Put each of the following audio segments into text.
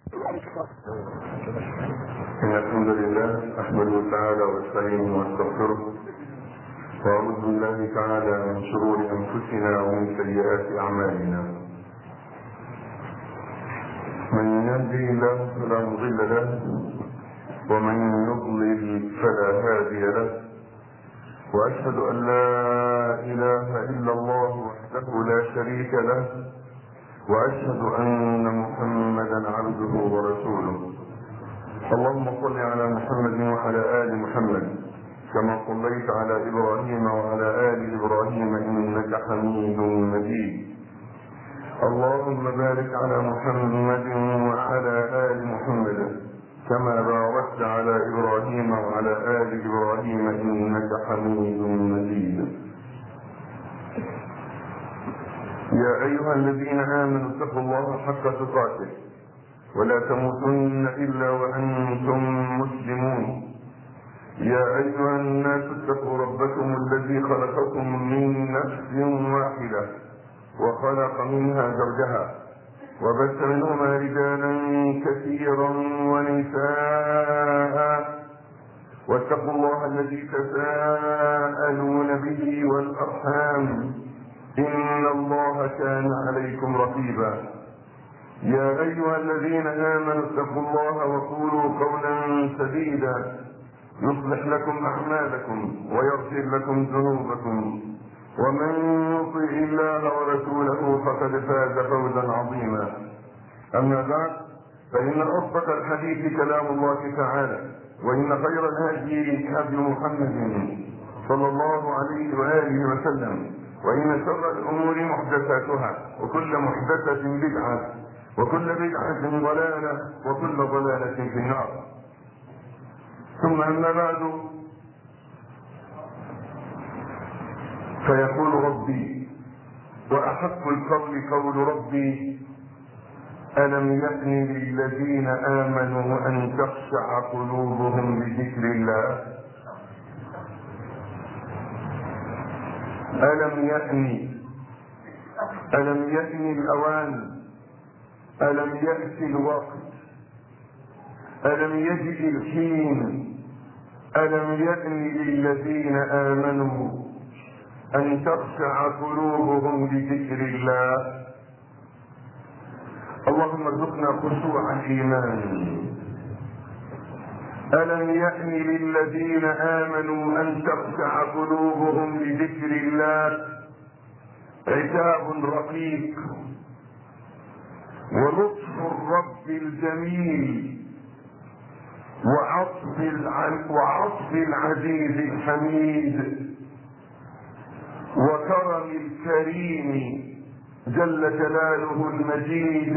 إن الحمد لله أحمده تعالى واستعينه واستغفره وأعوذ بالله تعالى من شرور أنفسنا ومن سيئات أعمالنا من يهدي الله فلا مضل له ومن يضلل فلا هادي له وأشهد أن لا إله إلا الله وحده لا شريك له وأشهد أن محمدا عبده ورسوله اللهم صل على محمد وعلى آل محمد كما صليت على إبراهيم وعلى آل إبراهيم إنك حميد مجيد اللهم بارك على محمد وعلى آل محمد كما باركت على إبراهيم وعلى آل إبراهيم إنك حميد مجيد يا أيها الذين آمنوا اتقوا الله حق تقاته ولا تموتن إلا وأنتم مسلمون يا أيها الناس اتقوا ربكم الذي خلقكم من نفس واحدة وخلق منها زوجها وبث منهما رجالا كثيرا ونساء واتقوا الله الذي تساءلون به والأرحام إن الله كان عليكم رقيبا يا أيها الذين آمنوا اتقوا الله وقولوا قولا سديدا يصلح لكم أعمالكم ويغفر لكم ذنوبكم ومن يطع الله ورسوله فقد فاز فوزا عظيما أما بعد فإن أصدق الحديث كلام الله تعالى وإن خير الهدي هدي محمد صلى الله عليه وآله وسلم وإن شر الأمور محدثاتها وكل محدثة بدعة وكل بدعة ضلالة وكل ضلالة في النار ثم أما بعد فيقول ربي وأحق القول قول ربي ألم يأن للذين آمنوا أن تخشع قلوبهم لذكر الله ألم يأن ألم يأن الأوان ألم يأت الوقت ألم يجد الحين ألم يأن للذين آمنوا أن تخشع قلوبهم لذكر الله اللهم ارزقنا خشوع الإيمان ألم يأن للذين آمنوا أن تخشع قلوبهم لذكر الله عتاب رقيق ولطف الرب الجميل وعطف وعطف العزيز الحميد وكرم الكريم جل جلاله المجيد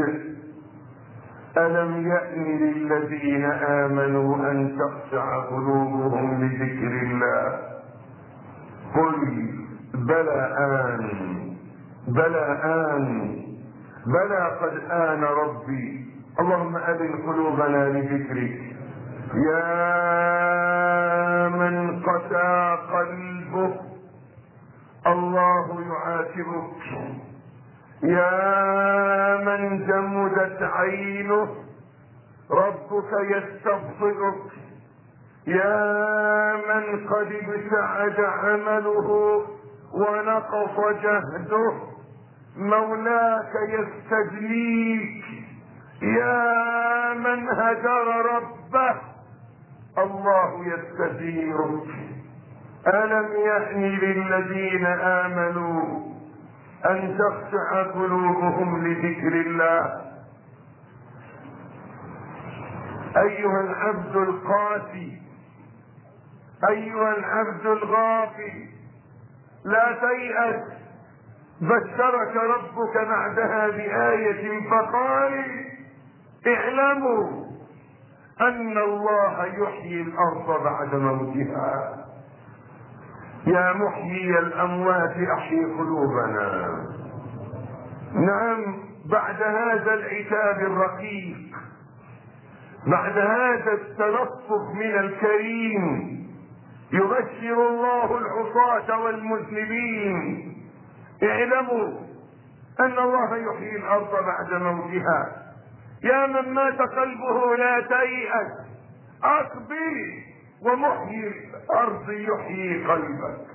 ألم يأن للذين آمنوا أن تخشع قلوبهم لذكر الله قل بلى آن بلى آن بلى قد آن ربي اللهم أذن قلوبنا لذكرك يا من قسى قلبه الله يعاتبك يا من جمدت عينه ربك يستبصرك يا من قد ابتعد عمله ونقص جهده مولاك يستجليك يا من هجر ربه الله يستجيرك ألم يأن للذين آمنوا أن تخشع قلوبهم لذكر الله أيها العبد القاسي أيها العبد الغافل لا تيأس بشرك ربك بعدها بآية فقال اعلموا أن الله يحيي الأرض بعد موتها يا محيي الأموات أحيي قلوبنا نعم بعد هذا العتاب الرقيق بعد هذا التلطف من الكريم يبشر الله العصاة والمذنبين اعلموا ان الله يحيي الارض بعد موتها يا من مات قلبه لا تيأس اقبل ومحيي الارض يحيي قلبك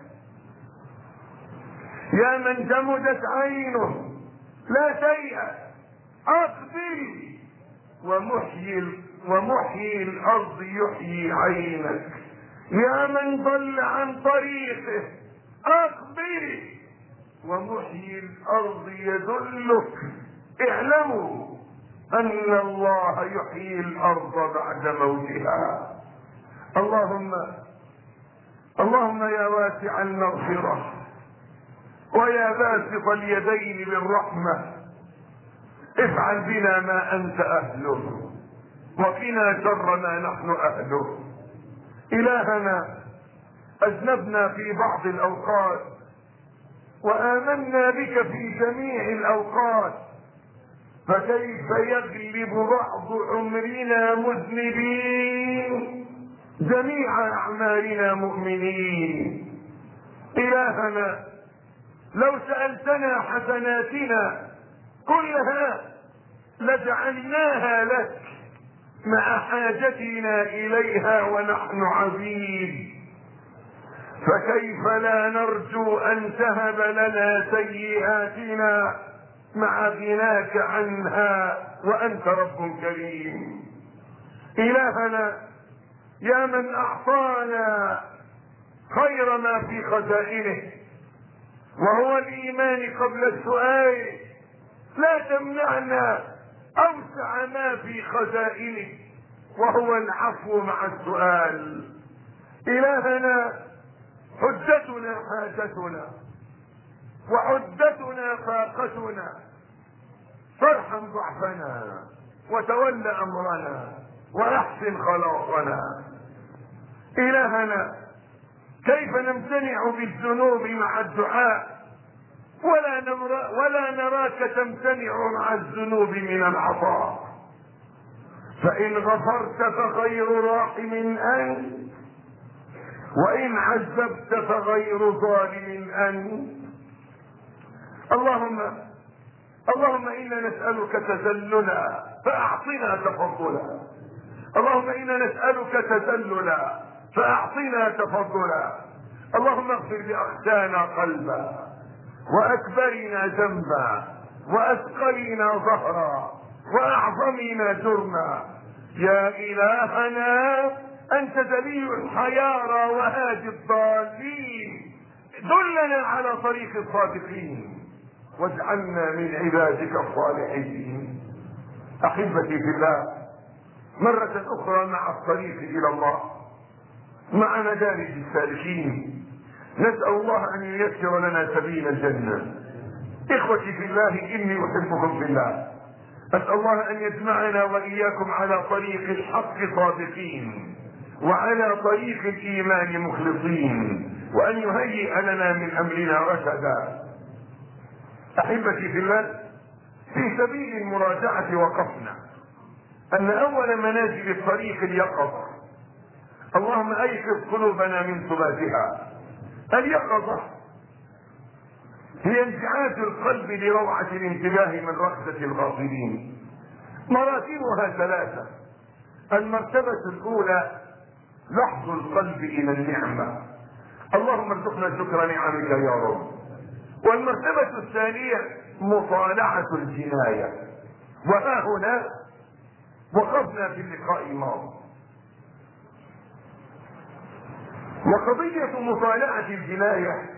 يا من جمدت عينه لا تيأس اقبل ومحيي ومحيي الارض يحيي عينك يا من ضل عن طريقه اقبل ومحيي الارض يدلك اعلموا ان الله يحيي الارض بعد موتها اللهم اللهم يا واسع المغفره ويا باسط اليدين بالرحمه افعل بنا ما انت اهله وقنا شر ما نحن اهله الهنا اذنبنا في بعض الاوقات وامنا بك في جميع الاوقات فكيف يغلب بعض عمرنا مذنبين جميع اعمالنا مؤمنين الهنا لو سالتنا حسناتنا كلها لجعلناها لك مع حاجتنا اليها ونحن عبيد فكيف لا نرجو ان تهب لنا سيئاتنا مع غناك عنها وانت رب كريم الهنا يا من اعطانا خير ما في خزائنه وهو الايمان قبل السؤال لا تمنعنا اوسع ما في خزائنه وهو العفو مع السؤال الهنا حجتنا حاجتنا وعدتنا فاقتنا فارحم ضعفنا وتول امرنا واحسن خلاصنا الهنا كيف نمتنع بالذنوب مع الدعاء ولا نرى ولا نراك تمتنع مع الذنوب من العطاء فإن غفرت فغير راحم أنت وإن عذبت فغير ظالم أنت اللهم اللهم إنا نسألك تذللا فأعطنا تفضلا اللهم إنا نسألك تذللا فأعطنا تفضلا اللهم اغفر لأخشانا قلبا واكبرنا ذنبا واثقلنا ظهرا واعظمنا جرما يا الهنا انت دليل الحيارى وهادي الضالين دلنا على طريق الصادقين واجعلنا من عبادك الصالحين احبتي في الله مرة اخرى مع الطريق الى الله مع مدارج السالكين نسأل الله أن ييسر لنا سبيل الجنة إخوتي في الله إني أحبكم في الله أسأل الله أن يجمعنا وإياكم على طريق الحق صادقين وعلى طريق الإيمان مخلصين وأن يهيئ لنا من أمرنا رشدا أحبتي في الله في سبيل المراجعة وقفنا أن أول منازل الطريق اليقظة اللهم أيقظ قلوبنا من سباتها اليقظة هي انتعاش القلب لروعة الانتباه من رقدة الغافلين مراتبها ثلاثة المرتبة الأولى لحظ القلب إلى النعمة اللهم ارزقنا شكر نعمك يا رب والمرتبة الثانية مطالعة الجناية وها هنا وقفنا في اللقاء الماضي وقضية مطالعة الجناية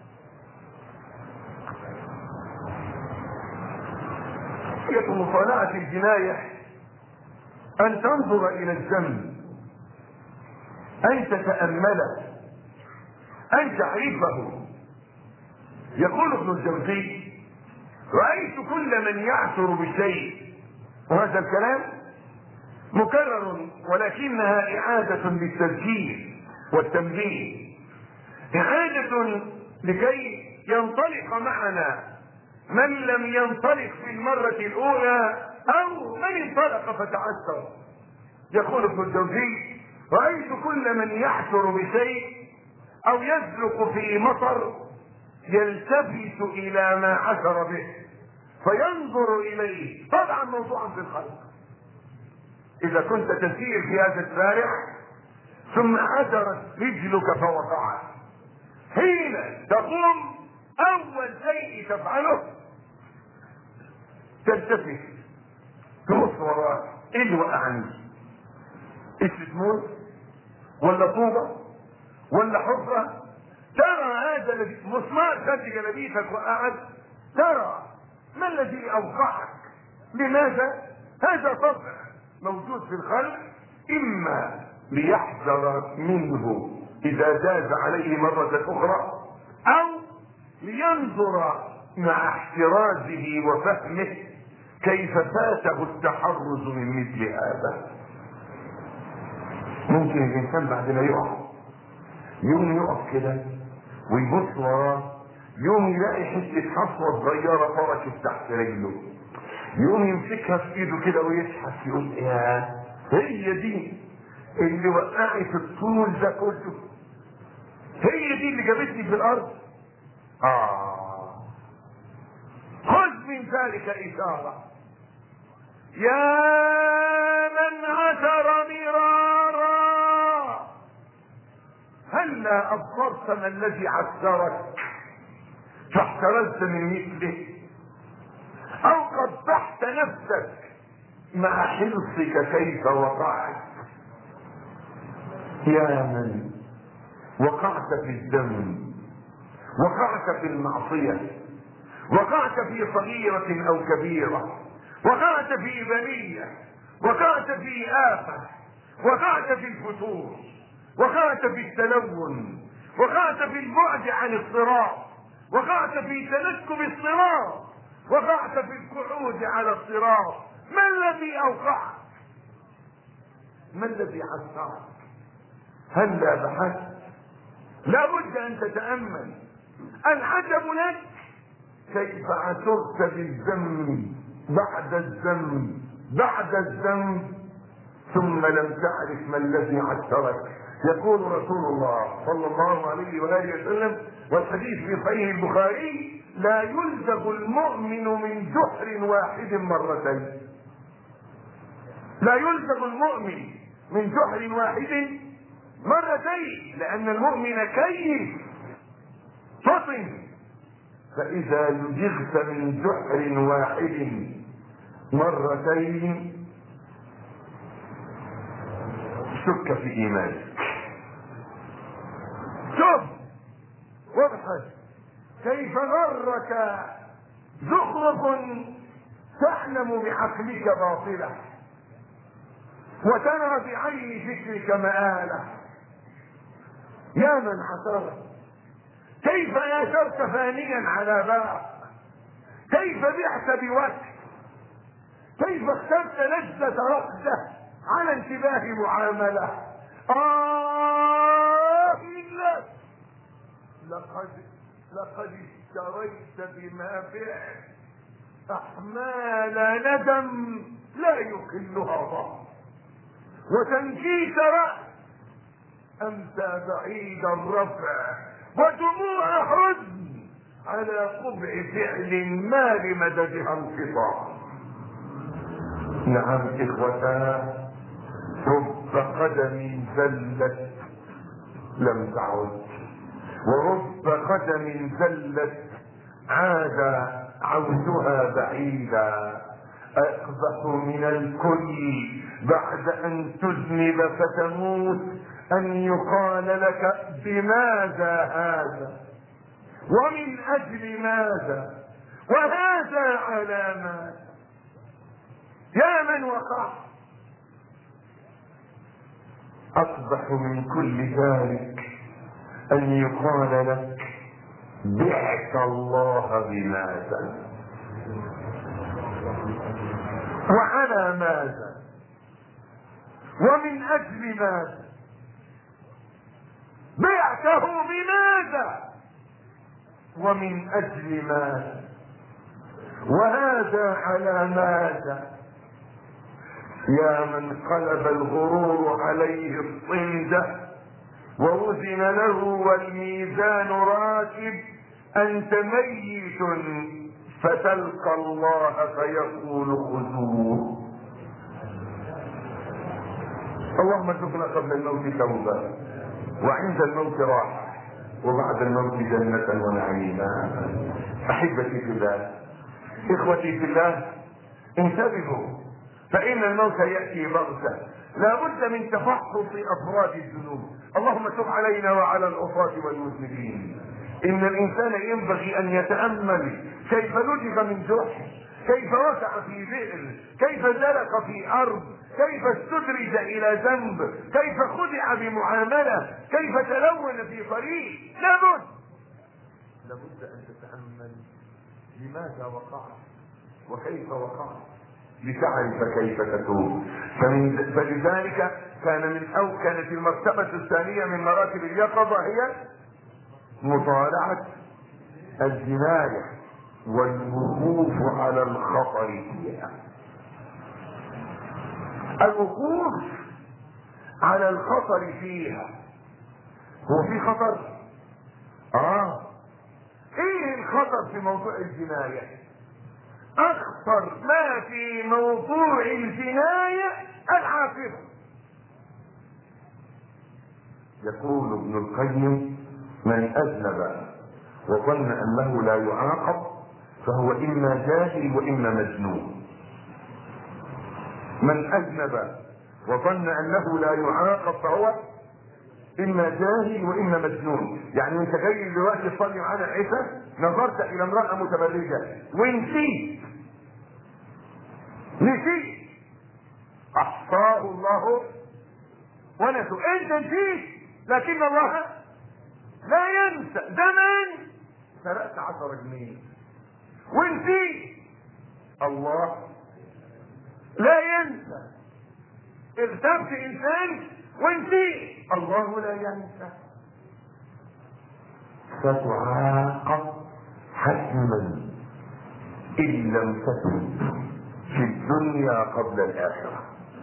قضية مطالعة الجناية أن تنظر إلى الذنب أن تتأمله أن تعرفه يقول ابن الجوزي رأيت كل من يعثر بشيء وهذا الكلام مكرر ولكنها إعادة للتذكير والتنبيه إعادة لكي ينطلق معنا من لم ينطلق في المرة الأولى أو من انطلق فتعثر يقول ابن الجوزي رأيت كل من يحشر بشيء أو يسلك في مطر يلتفت إلى ما عثر به فينظر اليه طبعا موضوعا في الخلق اذا كنت تسير في هذا الشارع ثم عثرت رجلك فوقعت حين تقوم اول شيء تفعله تلتفت تبص وراك ايه اللي وقعني قشرة موز ولا طوبة ولا حفرة ترى هذا الذي مسمار خد جلابيتك وقعد ترى ما الذي اوقعك لماذا هذا طبع موجود في الخلق اما ليحذر منه اذا زاد عليه مرة اخرى او لينظر مع احترازه وفهمه كيف فاته التحرز من مثل هذا ممكن الانسان بعد ما يقع يوم يقف كده ويبص وراه يوم يلاقي حته حصوه صغيره فركت تحت رجله يوم يمسكها في ايده كده ويشحت يقول يا هي دي اللي وقعت الطول ده كله هي دي اللي جابتني في الارض اه خذ من ذلك اشاره يا من عثر مرارا هلا ابصرت ما الذي عثرك فاحترزت من مثله او قبحت نفسك مع حرصك كيف وقعت يا من وقعت في الذنب وقعت في المعصيه وقعت في صغيره او كبيره وقعت في بليه وقعت في افه وقعت في الفتور وقعت في التلون وقعت في البعد عن الصراط وقعت في تنكب الصراط وقعت في القعود على الصراط ما الذي اوقعك ما الذي عثرك هلا بحثت لابد ان تتامل العجب لك كيف عثرت بالذنب بعد الذنب بعد الذنب ثم لم تعرف ما الذي عثرك يقول رسول الله صلى الله عليه واله وسلم والحديث في صحيح البخاري لا يلزق المؤمن من جحر واحد مرتين لا يلزق المؤمن من جحر واحد مرتين لان المؤمن كيف فطن فاذا لجغت من جحر واحد مرتين شك في ايمانك شوف وابحث كيف غرك زخرف تحلم بعقلك باطله وترى بعين فكرك مآلة يا من حسرت كيف آثرت فانيا على باع كيف بعت بوجه كيف اخترت لذة رقدة على انتباه معاملة آه لك لقد لقد اشتريت بما بعت أحمال ندم لا يقلها ضعف وتنكيس رأس أنت بعيد الرفع ودموع حزن على قبع فعل ما لمددها انقطاع نعم إخوتنا رب قدم زلت لم تعد ورب قدم زلت عاد عودها بعيدا أقبح من الكل بعد أن تذنب فتموت أن يقال لك بماذا هذا ومن أجل ماذا وهذا على ماذا يا من وقع أقبح من كل ذلك أن يقال لك بعت الله بماذا وعلى ماذا ومن اجل ماذا بعته بماذا ومن اجل ماذا وهذا على ماذا يا من قلب الغرور عليه الصندة ووزن له والميزان راكب أنت ميت فتلقى الله فيقول خذوه اللهم ارزقنا قبل الموت توبه وعند الموت راحه وبعد الموت جنه ونعيما احبتي في الله اخوتي في الله انتبهوا فان الموت ياتي بغته لا بد من تفحص افراد الذنوب اللهم تب علينا وعلى العصاة والمذنبين ان الانسان ينبغي ان يتامل كيف نجف من جرح كيف وسع في بئر كيف زلق في ارض كيف استدرج الى ذنب كيف خدع بمعامله كيف تلون في طريق لابد لابد ان تتامل لماذا وقعت وكيف وقعت لتعرف كيف تتوب فمن فلذلك كان من او كانت المرتبه الثانيه من مراتب اليقظه هي مطالعه الجنايه والوقوف على الخطر فيها الوقوف على الخطر فيها هو في خطر اه ايه الخطر في موضوع الجنايه اخطر ما في موضوع الجنايه العاقبه يقول ابن القيم من اذنب وظن انه لا يعاقب فهو اما جاهل واما مجنون من اذنب وظن انه لا يعاقب فهو اما جاهل واما مجنون يعني انت جاي دلوقتي تصلي معانا العشاء نظرت الى امراه متبرجه ونسيت نسيت احصاه الله ونسوا انت نسيت لكن الله لا ينسى زمان سرقت عشرة جنيه ونسيت الله لا ينسى اغتبت انسان ونسيت الله لا ينسى ستعاقب حتما ان لم تتب في الدنيا قبل الاخره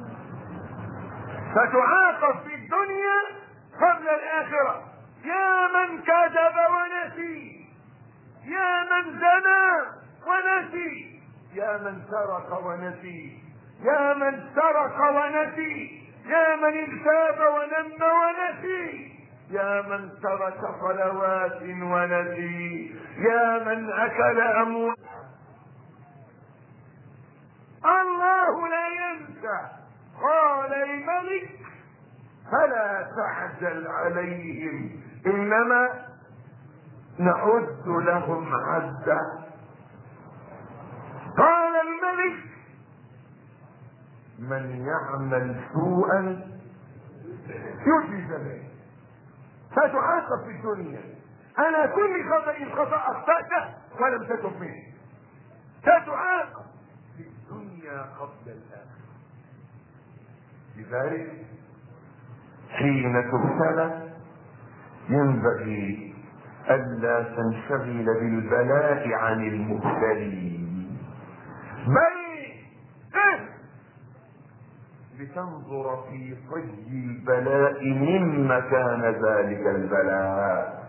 ستعاقب في الدنيا قبل الاخره يا من كذب ونسي يا من زنى ونسي يا من سرق ونسي يا من سرق ونسي يا من اغتاب ونم ونسي يا من ترك صلوات ونسي يا من اكل اموال الله لا ينسى قال الملك فلا تعجل عليهم انما نعد لهم عدا قال الملك من يعمل سوءا يجزى به فتعاقب في الدنيا على كل خطأ خطأ أخطأته ولم تتب منه ستعاقب في الدنيا قبل الآخرة لذلك حين تبتلى ينبغي ألا تنشغل بالبلاء عن المبتلين بل إيه لتنظر في طي البلاء مما كان ذلك البلاء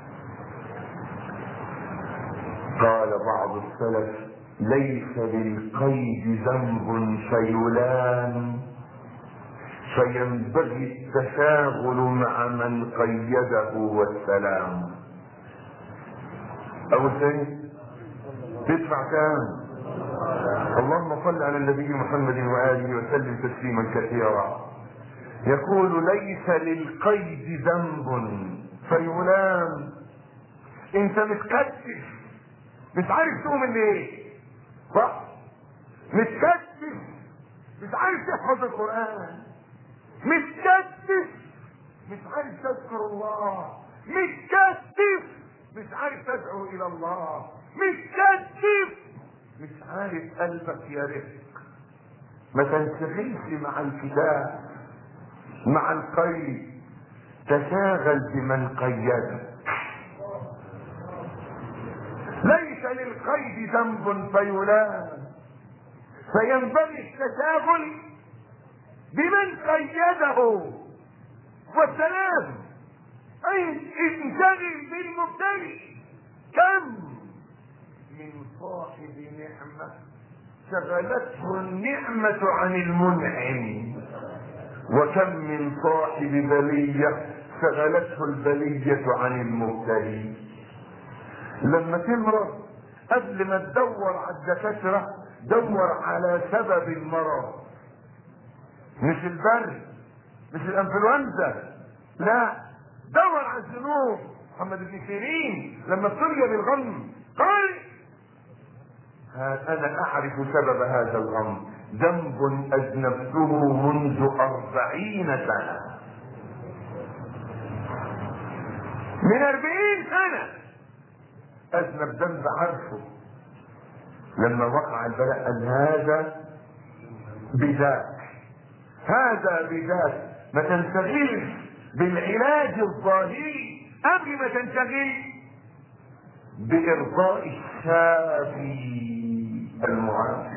قال بعض السلف ليس للقيد ذنب فيلام فينبغي التشاغل مع من قيده والسلام اول شيء تدفع كام اللهم صل على النبي محمد واله وسلم تسليما كثيرا يقول ليس للقيد ذنب فيلام انت متكتف مش عارف تقوم ليه صح متكتف مش عارف تحفظ القران متكتف مش عارف تذكر الله متكتف مش عارف تدعو الى الله متكتف مش عارف قلبك يا رفق ما تنشغلش مع الكتاب مع القيد تشاغل بمن قيدك ليس للقيد ذنب فيلام فينبغي التشاغل بمن قيده والسلام اي انشغل بالمبتلي كم من صاحب نعمة شغلته النعمة عن المنعم وكم من صاحب بلية شغلته البلية عن المبتلي لما تمرض قبل ما تدور على الدكاترة دور على سبب المرض مش البرد مش الانفلونزا لا دور على الذنوب محمد بن سيرين لما ابتلي بالغم قال ها انا اعرف سبب هذا الغم ذنب اذنبته منذ اربعين سنه من اربعين سنه اذنب ذنب عارفه لما وقع البلاء قال هذا بذاك هذا بذاك ما تنشغلش بالعلاج الظاهري قبل ما تنشغل بإرضاء الشافي المعافي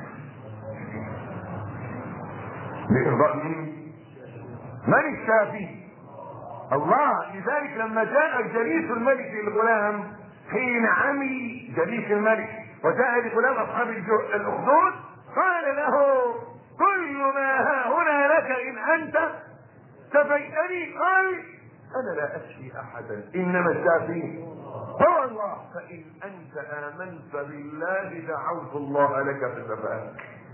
بإرضاء مين؟ من الشافي؟ الله لذلك لما جاء جليس الملك للغلام حين عمي جليس الملك وجاء لغلام أصحاب الأخدود قال له كل ما ها هنا لك إن أنت كفيتني قال انا لا اشفي احدا انما الشافي هو الله فان انت امنت بالله دعوت الله لك فشفاك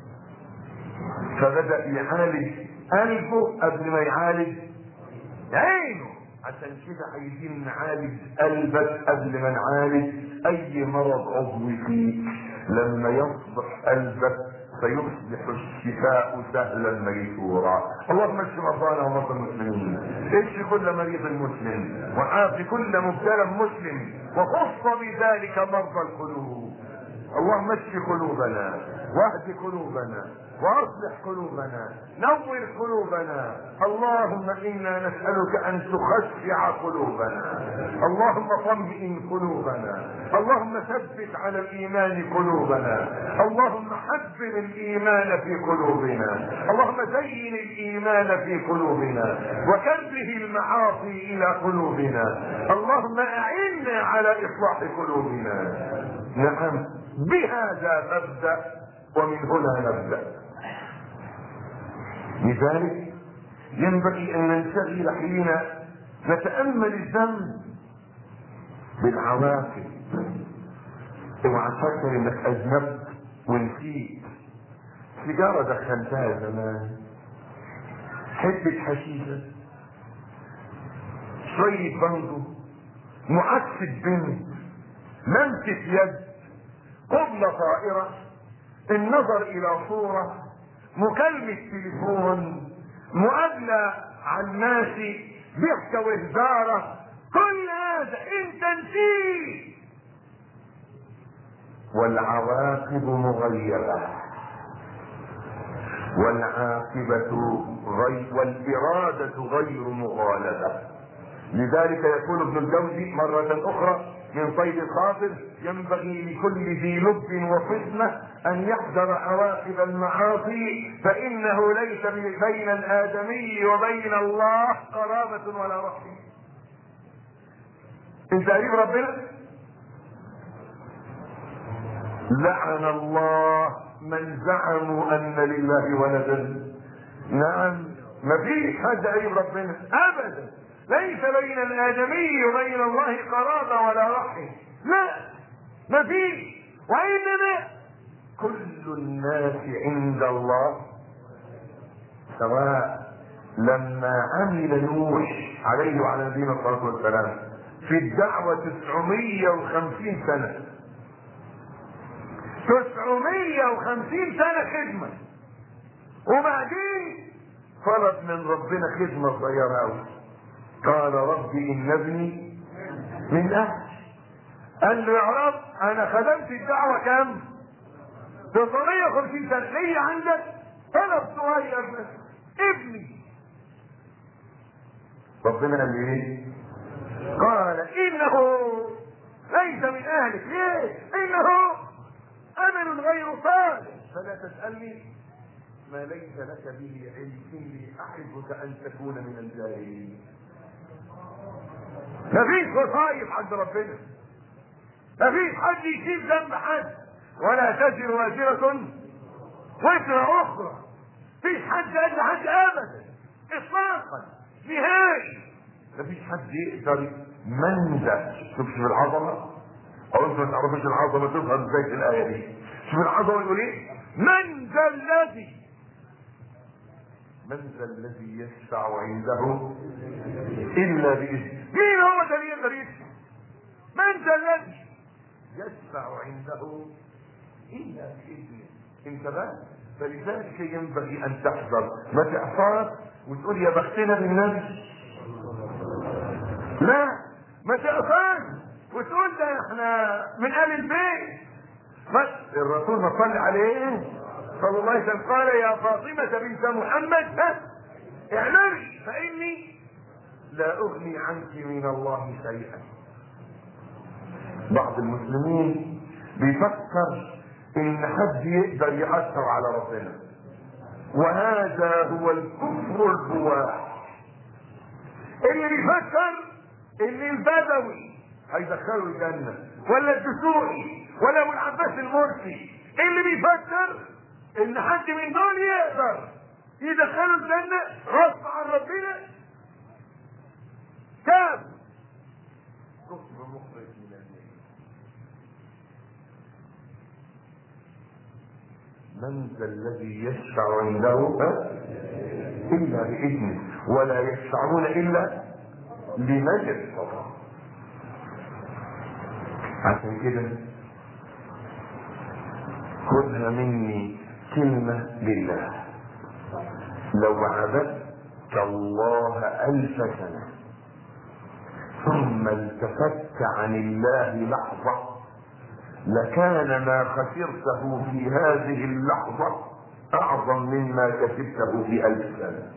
فبدا يعالج قلبه قبل ما يعالج عينه عشان كده عايزين نعالج قلبك قبل ما نعالج اي مرض عضوي فيك لما يصبح قلبك فيصبح الشفاء سهلا ميسورا اللهم اشف مرضانا ومرضى المسلمين اشف كل مريض مسلم وعاف كل مبتلى مسلم وخص بذلك مرضى القلوب اللهم اشف قلوبنا واهد قلوبنا واصلح قلوبنا نور قلوبنا اللهم انا نسالك ان تخشع قلوبنا اللهم طمئن قلوبنا اللهم ثبت على الايمان قلوبنا اللهم حبب الايمان في قلوبنا اللهم زين الايمان في قلوبنا وكره المعاصي الى قلوبنا اللهم اعنا على اصلاح قلوبنا نعم بهذا نبدا ومن هنا نبدا لذلك ينبغي ان ننشغل حين نتامل الذنب بالعواقب اوعى تفكر انك اذنبت ونسيت سيجاره دخلتها زمان حته حشيشه شويه بنجو معسة بنت لمسة يد قبلة طائرة النظر الى صورة مكالمة تليفون مقابلة على الناس ضحكة وهزارة كل هذا انت نسيت والعواقب مغيرة والعاقبة غير والإرادة غير مغالبة لذلك يقول ابن الجوزي مرة أخرى من صيد الخاطر ينبغي لكل ذي لب وفطنة أن يحذر عواقب المعاصي فإنه ليس بين الآدمي وبين الله قرابة ولا رحم انت قريب ربنا لعن الله من زعموا ان لله ولدا نعم مفيش حد قريب ربنا ابدا ليس بين الادمي وبين الله قرابه ولا رحم لا مفيش وانما كل الناس عند الله سواء لما عمل نوح عليه وعلى نبينا الصلاه والسلام في الدعوه 950 سنه 950 سنة خدمة وبعدين طلب من ربنا خدمة صغيرة أوي قال رب إن ابني من أهل قال له يا رب أنا خدمت الدعوة كام؟ 950 سنة ليه عندك طلب صغير بس ابني ربنا قال لي ايه؟ قال إنه ليس من أهلك ليه؟ إنه امل غير صالح فلا تسالني ما ليس لك به علم اني احبك ان تكون من الجاهلين مفيش وصايف عند ربنا مفيش حد يشيل ذنب حد ولا تزر وازرة وزر أخرى مفيش حد قد حد أبدا إطلاقا نهائي مفيش حد يقدر من ده شوف شوف العظمة أو أنت ما تعرفش العظمة تظهر إزاي في الآية دي شوف العظمة يقول إيه من ذا الذي من ذا الذي يشفع عنده إلا بإذنه مين هو ده اللي يقدر يشفع من ذا الذي يشفع عنده إلا بإذنه انت بقى فلذلك ينبغي أن تحذر ما تعصاش وتقول يا بختنا بالنبي لا ما تعصاش وتقول ده احنا من آل البيت بس الرسول ما صلى عليه صلى الله عليه وسلم قال يا فاطمة بنت محمد ها اعلمي فإني لا أغني عنك من الله شيئا بعض المسلمين بيفكر ان حد يقدر يأثر على ربنا وهذا هو الكفر البواح اللي بيفكر ان البدوي هيدخله الجنة ولا الدسوقي ولا ابو العباس المرسي اللي بيفكر ان حد من دول يقدر يدخله الجنة غصب عن ربنا كام كفر مخرج من المله من ذا الذي يشفع عنده ها؟ الا باذنه ولا يشفعون الا لمن ارتضى عشان كده خذها مني كلمة لله لو عبدت الله ألف سنة ثم التفت عن الله لحظة لكان ما خسرته في هذه اللحظة أعظم مما كسبته في ألف سنة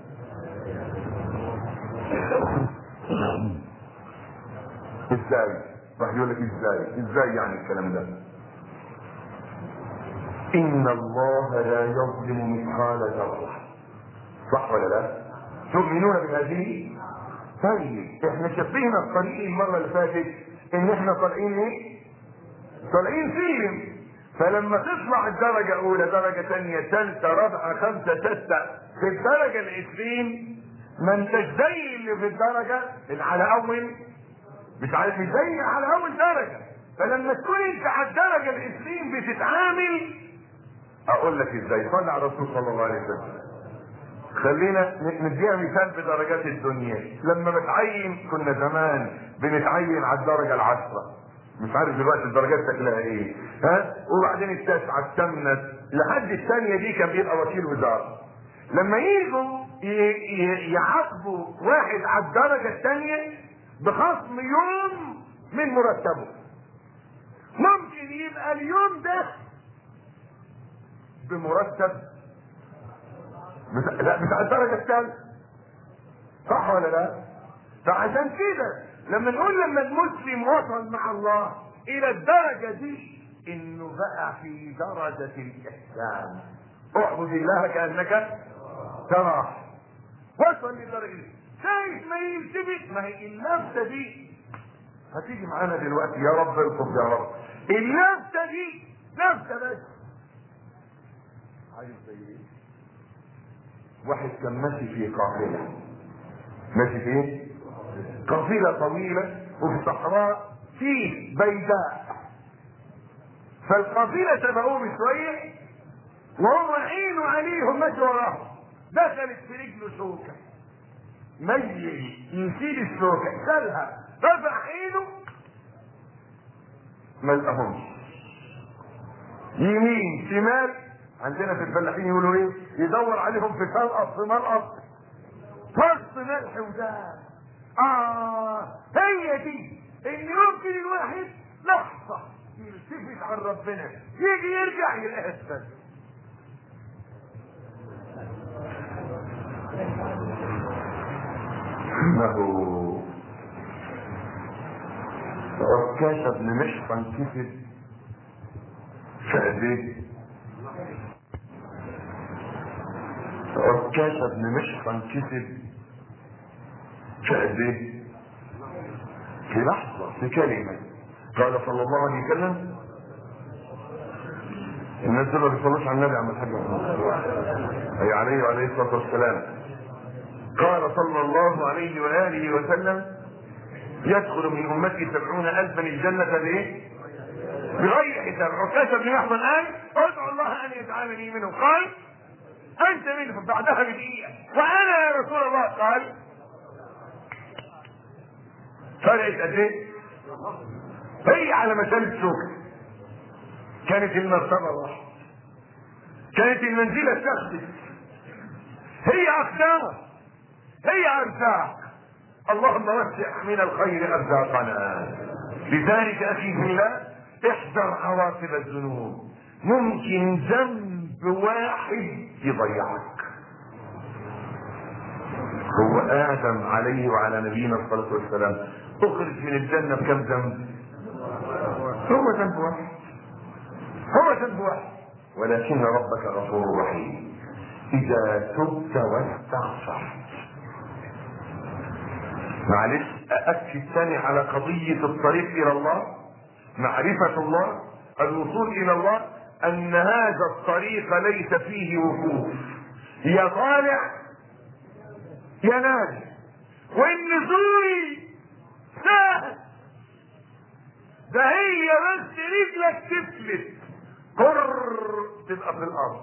ازاي؟ راح يقول لك ازاي؟ ازاي يعني الكلام ده؟ إن الله لا يظلم مثقال ذرة صح ولا لا؟ تؤمنون بهذه؟ طيب احنا شبهنا الطريق المرة اللي فاتت ان احنا طالعين ايه؟ طالعين سلم فلما تطلع الدرجة أولى درجة ثانية ثالثة رابعة خمسة ستة في الدرجة العشرين ما انتش زي اللي في الدرجة اللي على أول مش عارف مش زي على أول درجة فلما تكون أنت على الدرجة العشرين بتتعامل أقول لك إزاي صلى على الرسول صلى الله عليه وسلم خلينا نديها مثال بدرجات الدنيا لما بتعين كنا زمان بنتعين على الدرجة العشرة مش عارف دلوقتي الدرجات شكلها ايه ها وبعدين التاسعه الثامنه لحد الثانيه دي كان بيبقى وكيل وزاره لما يجوا يعاقبوا واحد على الدرجه الثانيه بخصم يوم من مرتبه ممكن يبقى اليوم ده بمرتب بتاع لا بتاع الدرجه الثالثه صح ولا لا؟ فعشان كده لما نقول لما المسلم وصل مع الله الى الدرجة دي انه بقى في درجة الاحسان اعبد الله كأنك تراه وصل لدرجة دي شايف ما يلتفت ما هي اللفتة دي هتيجي معانا دلوقتي يا رب الطب يا رب اللفتة دي لفتة بس عايز زي ايه؟ واحد كان ماشي في قافلة ماشي في ايه؟ قافلة طويلة وفي الصحراء فيه بيداء فالقافلة تبعوه بشوية وهم عينوا عليهم ماشي وراهم دخلت في رجله شوكة ميل يشيل الشوكة شالها رفع عينه ما لقاهمش يمين شمال عندنا في الفلاحين يقولوا ايه يدور عليهم في تلقط في مرقط فرص ملح وداب آه هي دي إن يمكن الواحد لحظة يلتفت عن ربنا يجي يرجع يلاقي السد إنه عكاشة بن محصن كسب فأبيه عكاشة بن محصن كسب في قد ايه؟ في لحظة في كلمة قال صلى الله عليه وسلم الناس دول ما بيصلوش على النبي يا عم الحاج اي عليه وعليه الصلاه والسلام قال صلى الله عليه واله وسلم يدخل من امتي سبعون الفا الجنه بايه؟ بغير حساب عكاشة بن محمد قال ادعو الله ان يجعلني منهم قال انت منهم بعدها بدقيقه وانا يا رسول الله قال فرقت قد ايه؟ هي على مسألة شوكة كانت المرتبة واحدة كانت المنزلة اتخذت هي أقدام هي أرزاق اللهم وسع من الخير أرزاقنا لذلك أخي في الله احذر عواقب الذنوب ممكن ذنب واحد يضيعك هو آدم عليه وعلى نبينا الصلاة والسلام أخرج من الجنة بكم ذنب؟ هو ذنب واحد هو ذنب واحد ولكن ربك غفور رحيم إذا تبت واستغفرت معلش أأكد ثاني على قضية الطريق إلى الله معرفة الله الوصول إلى الله أن هذا الطريق ليس فيه وقوف يا طالع يا نازل والنزول سهل ده هي بس رجلك تفلت قر تبقى في الارض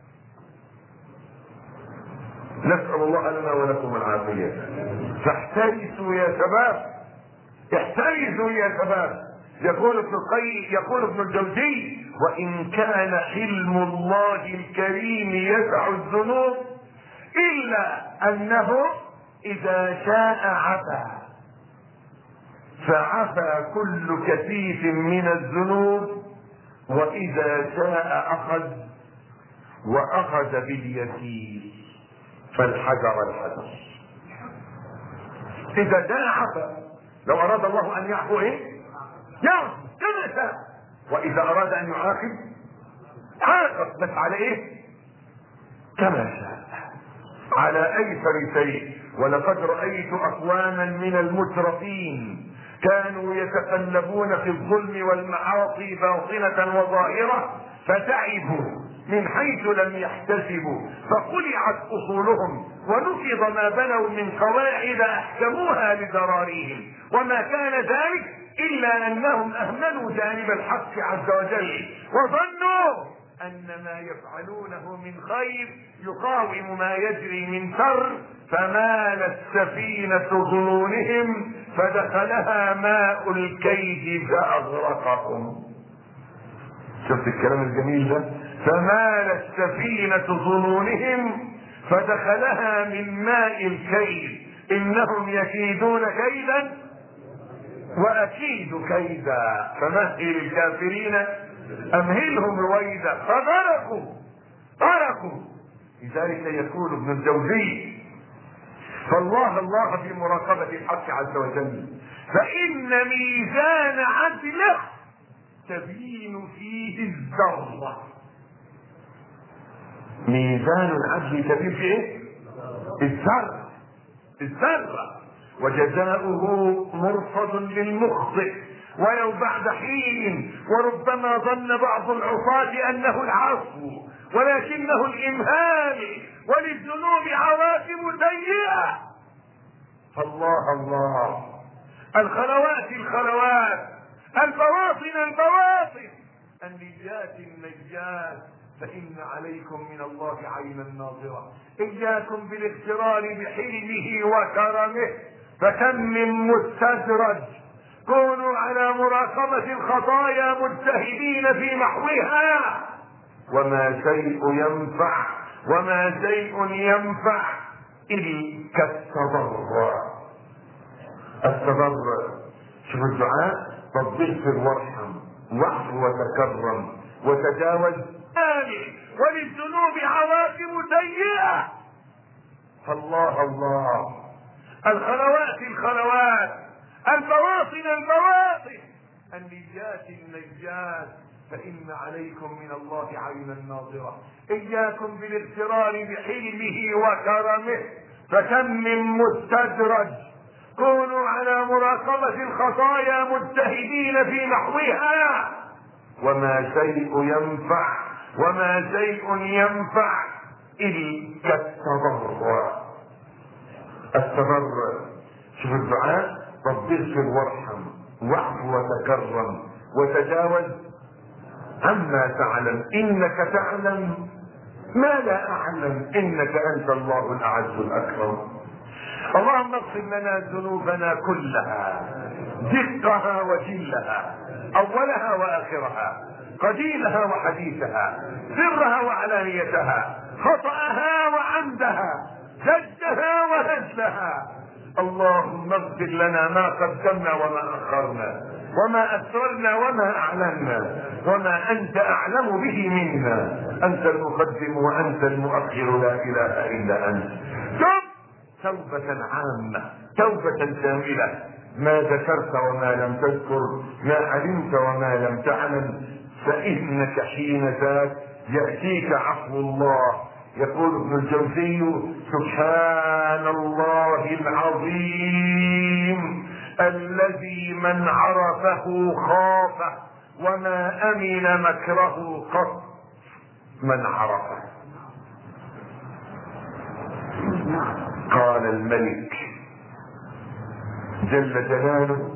نسأل الله لنا ولكم العافية فاحترسوا يا شباب احترسوا يا شباب يقول ابن القيم يقول ابن الجوزي وان كان حلم الله الكريم يسع الذنوب الا انه اذا شاء عفا فعفى كل كثيف من الذنوب واذا شاء اخذ واخذ باليسير فالحجر الحجر اذا شاء عفى لو اراد الله ان يعفو ايه يعفو كما شاء واذا اراد ان يعاقب عاقب بس على ايه كما شاء على ايسر شيء ولقد رايت اقواما من المترفين كانوا يتقلبون في الظلم والمعاصي باطنة وظاهرة فتعبوا من حيث لم يحتسبوا فقلعت اصولهم ونفض ما بنوا من قواعد احكموها لضرارهم وما كان ذلك الا انهم اهملوا جانب الحق عز وجل وظنوا ان ما يفعلونه من خير يقاوم ما يجري من شر فمالت سفينة ظنونهم فدخلها ماء الكيد فأغرقهم شفت الكلام الجميل ده فمالت سفينة ظنونهم فدخلها من ماء الكيد إنهم يكيدون كيدا وأكيد كيدا فمهل الكافرين أمهلهم رويدا فغرقوا غرقوا لذلك يقول ابن الجوزي فالله الله في مراقبة الحق عز وجل فإن ميزان عدله تبين فيه الذرة ميزان العدل تبين فيه ايه؟ الذرة الذرة وجزاؤه مرصد للمخطئ ولو بعد حين وربما ظن بعض العصاة انه العفو ولكنه الامهال وللذنوب عواقب سيئة فالله الله الخلوات الخلوات البواطن البواطن النجات النجات فإن عليكم من الله عينا ناظرة إياكم بالاغترار بحلمه وكرمه فكم من مستدرج كونوا على مراقبة الخطايا مجتهدين في محوها وما شيء ينفع وما شيء ينفع إلا كالتضرع التضرع شوف الدعاء رب اغفر وارحم واعف وتكرم وتجاوز وللذنوب عواقب سيئة فالله الله الخلوات الخلوات البواطن البواطن النجات النجات فإن عليكم من الله عينا ناظرة إياكم بالاغترار بحلمه وكرمه فكم من مستدرج كونوا على مراقبة الخطايا مجتهدين في محوها وما شيء ينفع وما شيء ينفع إلا التضرع التضرع شوف الدعاء رب اغفر وارحم واعف وتكرم وتجاوز عما تعلم انك تعلم ما لا اعلم انك انت الله الاعز الاكرم اللهم اغفر لنا ذنوبنا كلها دقها وجلها اولها واخرها قديمها وحديثها سرها وعلانيتها خطأها وعمدها جدها وهزلها اللهم اغفر لنا ما قدمنا وما اخرنا وما اسررنا وما اعلنا وما انت اعلم به منا انت المقدم وانت المؤخر لا اله الا انت تب توبة عامة توبة شاملة ما ذكرت وما لم تذكر ما علمت وما لم تعلم فإنك حين ذاك يأتيك عفو الله يقول ابن الجوزي سبحان الله العظيم الذي من عرفه خافه وما امن مكره قط من عرفه قال الملك جل جلاله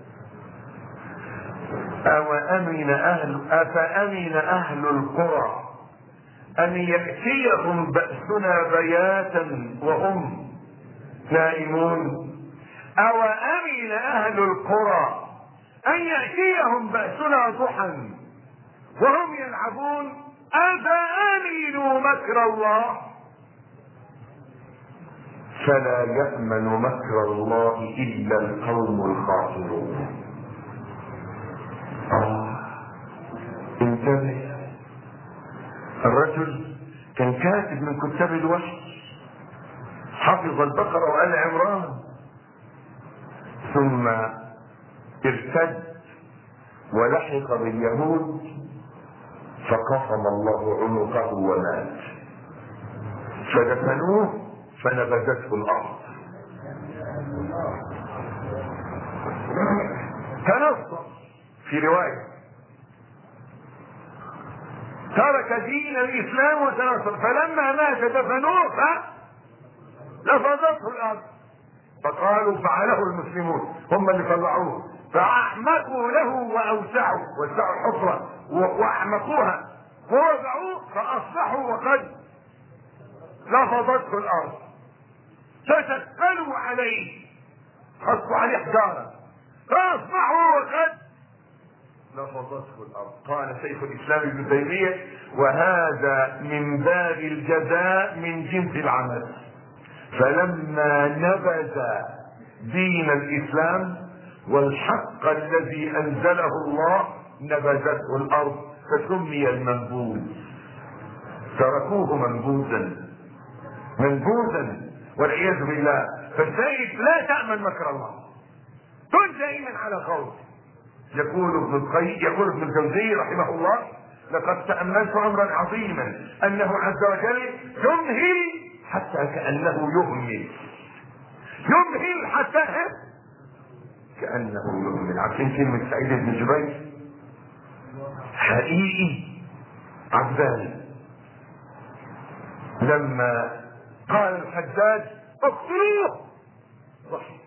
أو أمن أهل أفأمن أهل القرى أن يأتيهم بأسنا بياتا وهم نائمون أو أمن أهل القرى أن يأتيهم بأسنا ضحى وهم يلعبون أفأمنوا مكر الله فلا يأمن مكر الله إلا القوم الخاسرون آه. انتبه الرجل كان كاتب من كتاب الوحي حفظ البقرة وآل عمران ثم ارتد ولحق باليهود فقسم الله عنقه ومات فدفنوه فنبذته الارض تنصر في روايه ترك دين الاسلام وتنصر فلما مات دفنوه لفظته الارض فقالوا فعله المسلمون هم اللي طلعوه فاحمقوا له واوسعوا وسعوا الحفره واحمقوها ووضعوه فاصبحوا وقد لفظته الارض تثقلوا عليه حطوا عليه حجاره فاصبحوا وقد لفظته الارض قال شيخ الاسلام ابن تيميه وهذا من باب الجزاء من جنس العمل فلما نبذ دين الاسلام والحق الذي انزله الله نبذته الارض فسمي المنبوذ تركوه منبوذا منبوذا والعياذ بالله فالسيد لا تامن مكر الله كن دائما على خوف يقول ابن القيم يقول ابن الجوزي رحمه الله لقد تاملت امرا عظيما انه عز وجل يمهل حتى كانه يهمل يمهل حتى كانه يهمل عارفين كلمه سعيد بن جبير حقيقي عبدان لما قال الحجاج اقتلوه ضحك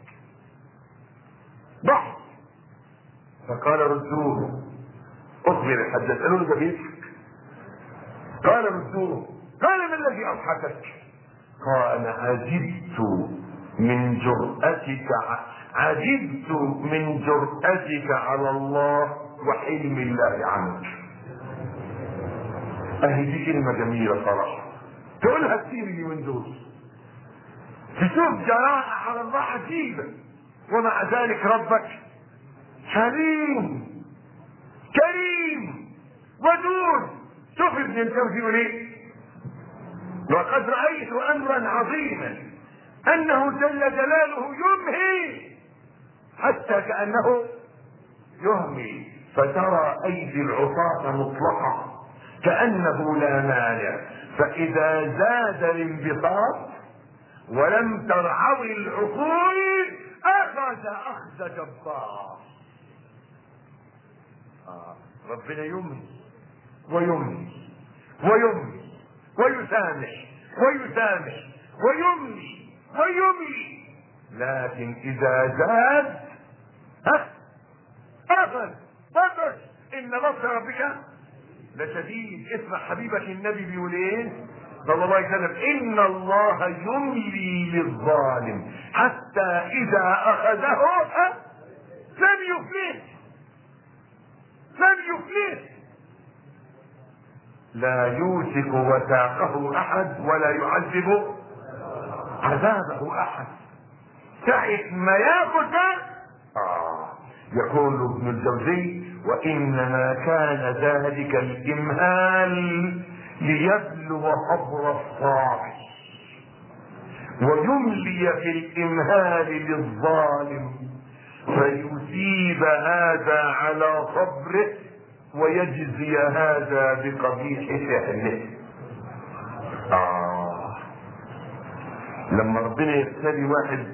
ضحك فقال ردوه اخبر الحجاج قالوا له ده بيضحك قال ردوه قال ما الذي اضحكك قال عجبت من جرأتك عجبت من جرأتك على الله وحلم الله عنك اهي دي كلمة جميلة صراحة تقولها كتير اليومين دول تشوف جراءة على الله عجيبة ومع ذلك ربك حليم كريم ودود شوف ابن الجوزي يقول ايه وقد رأيت أمرا عظيما أنه جل جلاله يمهي حتى كأنه يهمي فترى أيدي العصاة مطلقة كأنه لا مانع فإذا زاد الانبساط ولم ترعوي العقول اخذ اخذ جبار آه. ربنا يمني ويمني ويمني ويسامح ويسامح ويملي ويملي لكن اذا زاد ها اخذ بطش ان بطش ربك لشديد اسمع حبيبك النبي بيقول ايه صلى الله عليه وسلم ان الله يملي للظالم حتى اذا اخذه ها لم يفلت لم يفلت لا يوثق وثاقه احد ولا يعذب عذابه احد ساعة ما ياخذ آه يقول ابن الجوزي وانما كان ذلك الامهال ليبلغ حبر الصاعد ويملي في الامهال للظالم فيثيب هذا على صبره ويجزي هذا بقبيح فعله آه لما ربنا يبتلي واحد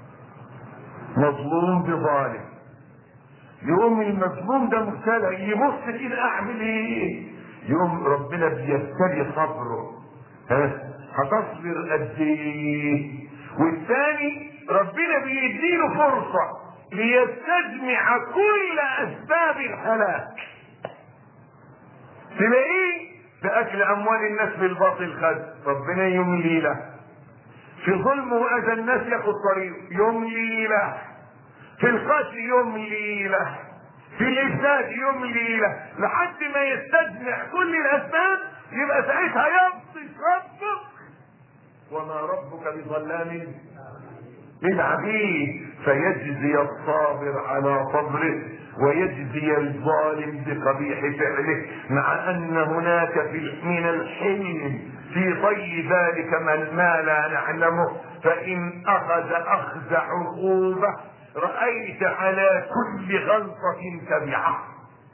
مظلوم بظالم يقوم المظلوم ده مبتلى يبص كده اعمل ايه يقوم ربنا بيبتلي صبره ها هتصبر قد ايه والثاني ربنا بيديله فرصه ليستجمع كل اسباب الهلاك تلاقيه بأكل أموال الناس بالباطل خد ربنا يملي له في ظلم وأذى الناس ياخد طريق يملي له في القتل يملي له في الإفساد يملي له لحد ما يستجمع كل الأسباب يبقى ساعتها يبطش ربك وما ربك بظلام للعبيد فيجزي الصابر على صبره ويجزي الظالم بقبيح فعله مع ان هناك في من الحلم في طي ذلك ما لا نعلمه فان اخذ اخذ عقوبه رايت على كل غلطه تبعه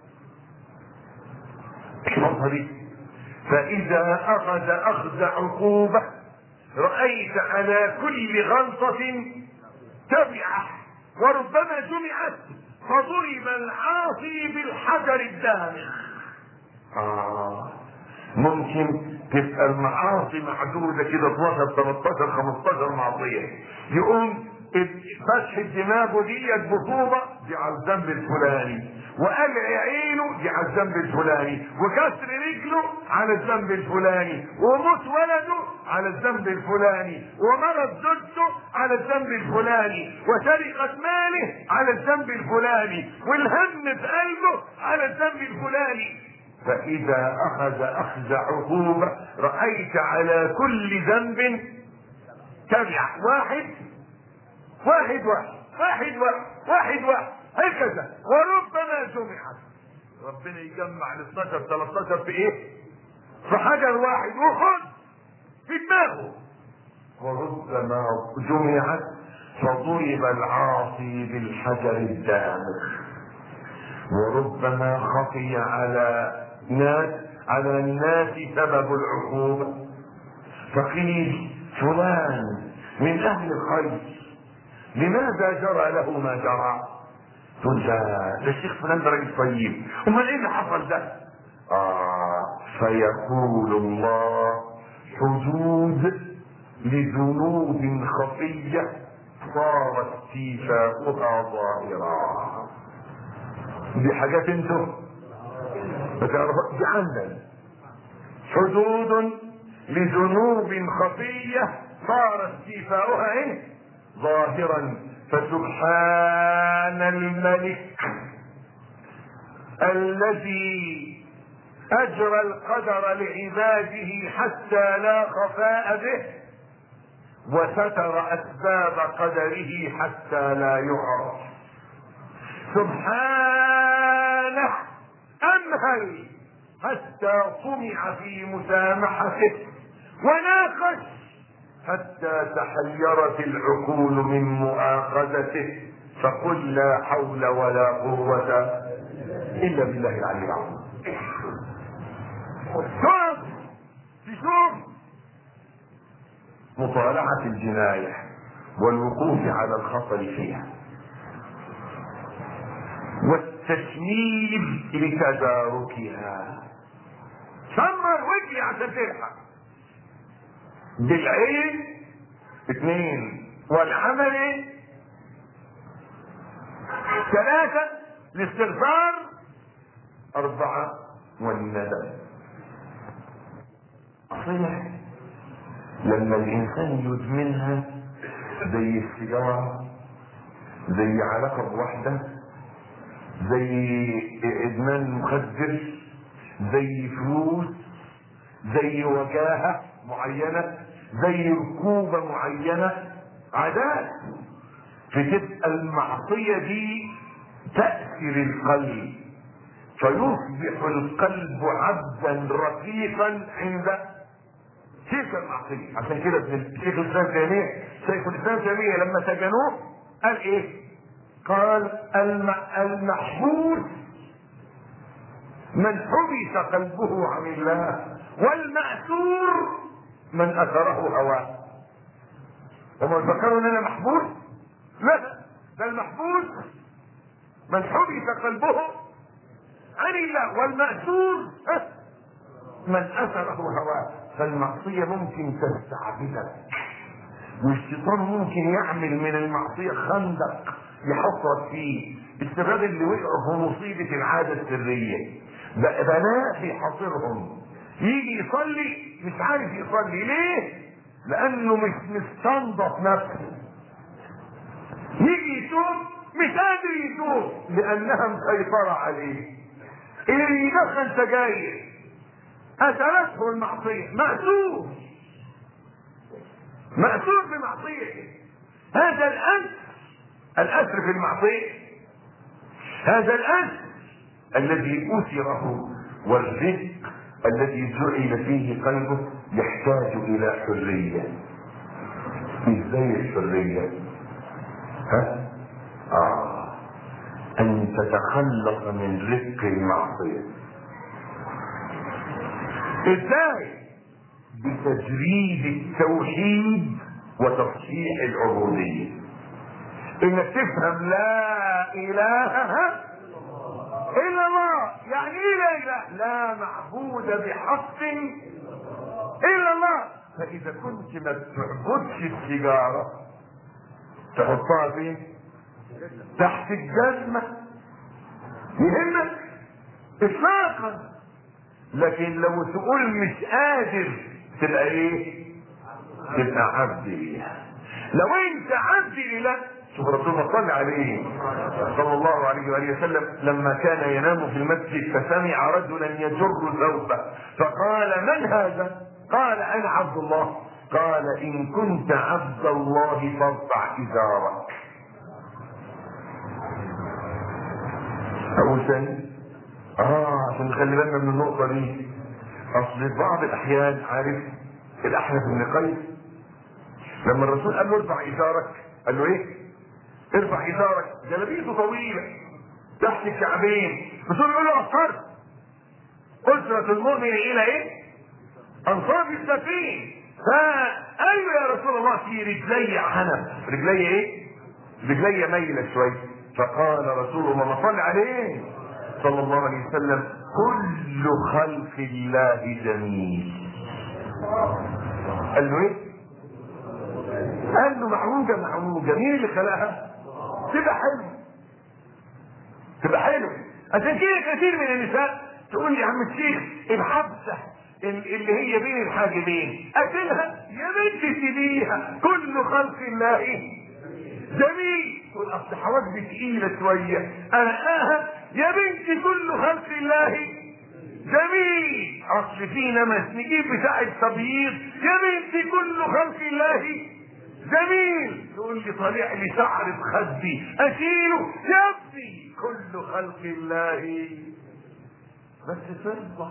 نظري فاذا اخذ اخذ عقوبه رايت على كل غلطه تبعه وربما جمعت فضرب العاصي بالحجر الدامغ آه. ممكن تبقى المعاصي محدودة كده 12 13 15 معصية يقوم فتح دماغه ديت بطوبة دي على الذنب الفلاني وقلع عينه دي على الذنب الفلاني وكسر رجله على الذنب الفلاني وموت ولده على الذنب الفلاني ومرض زوجته على الذنب الفلاني وسرقة ماله على الذنب الفلاني والهم في قلبه على الذنب الفلاني فإذا أخذ أخذ عقوبة رأيت على كل ذنب تبع واحد واحد واحد واحد واحد واحد واحد هكذا وربما جمعت ربنا يجمع ال 12 13 في ايه؟ في حجر واحد وخد في دماغه وربما جمعت فضرب العاصي بالحجر الدامغ وربما خفي على ناس على الناس سبب العقوبة فقيل فلان من أهل الخير لماذا جرى له ما جرى؟ تقول ده ده الشيخ فلان ده راجل طيب امال ايه اللي حصل ده؟ آه فيقول الله حدود لذنوب خفية صار استيفاؤها ظاهرا دي حاجات انتوا بتعرفوا دي عندنا حدود لذنوب خفية صار استيفاؤها ايه ظاهرا فسبحان الملك الذي اجرى القدر لعباده حتى لا خفاء به وستر اسباب قدره حتى لا يعرف سبحانه امهل حتى طمع في مسامحته وناقش حتى تحيرت العقول من مؤاخذته فقل لا حول ولا قوة إلا بالله العلي العظيم شوف تشوف مطالعة الجناية والوقوف على الخطر فيها والتشميل لتداركها سمر وجهي عشان تلحق بالعين اثنين والعمل ثلاثة الاستغفار أربعة والندم صلح لما الإنسان يدمنها زي السيجارة زي علاقة بواحدة زي إدمان مخدر زي فلوس زي وجاهة معينة زي ركوبة معينة عادات فتبقى المعصية دي تأثر القلب فيصبح القلب عبدا رقيقا عند تلك المعصية عشان كده ابن الشيخ الإسلام تيمية شيخ الإسلام تيمية لما سجنوه قال إيه؟ قال الم... المحبوس من حبس قلبه عن الله والمأسور من أثره هواه هم فكروا ان انا محبوس لا ده المحبوس من حبس قلبه عن الله والمأسور من أثره هواه فالمعصية ممكن تستعبدك والشيطان ممكن يعمل من المعصية خندق يحفظ فيه الشباب اللي وقعوا في مصيبة العادة السرية بنات يحاصرهم يجي يصلي مش عارف يصلي ليه؟ لأنه مش مستنضف نفسه يجي يتوب مش قادر يتوب لأنها مسيطرة عليه اللي يدخن سجاير أثرته المعصية مأسور مأسور بمعصيته هذا الأسر الأسر في المعصية هذا الأسر الذي أسره والرزق الذي جعل فيه قلبه يحتاج إلى حرية ازاي الحرية؟ ها؟ آه أن تتخلص من رزق المعصية ازاي؟ بتجريد التوحيد وتصحيح العبودية انك تفهم لا اله الا الله يعني ايه لا اله لا معبود بحق الا الله فاذا كنت ما بتعبدش السيجاره تحطها فين تحت الجزمه يهمك اطلاقا لكن لو تقول مش قادر تبقى ايه تبقى عبد لله لو انت عبد لله شوف رسول صلى عليه صلى الله عليه واله وسلم لما كان ينام في المسجد فسمع رجلا يجر ثوبه فقال من هذا؟ قال انا عبد الله قال ان كنت عبد الله فارفع ازارك اول شيء اه عشان نخلي بالنا من النقطه دي اصل في بعض الاحيان عارف الاحنف بن قيس لما الرسول قال له ارفع ازارك قال له ايه ارفع ازارك جلابيته طويله تحت الكعبين الرسول يقول له اصفر اسرة المؤمن الى ايه انصاف السفين فقال له يا رسول الله في رجلي عنب رجلي ايه رجلي ميلة شوية فقال رسول الله ما صلى عليه صلى الله عليه وسلم كل خلق الله جميل قال له ايه قال له معوجة معوجة مين اللي خلقها تبقى حلو تبقى حلو عشان كده كثير من النساء تقول لي يا عم الشيخ الحبسة اللي هي بين الحاجبين قتلها يا بنت سيبيها كل خلق الله جميل تقول اصل حواجبي تقيلة شوية انا يا بنتي كل خلق الله جميل اصل في نمس نجيب بتاع التبييض يا بنتي كل خلق الله جميل تقول لي طالع لي شعر بخدي اشيله يا ابني كل خلق الله بس ترضى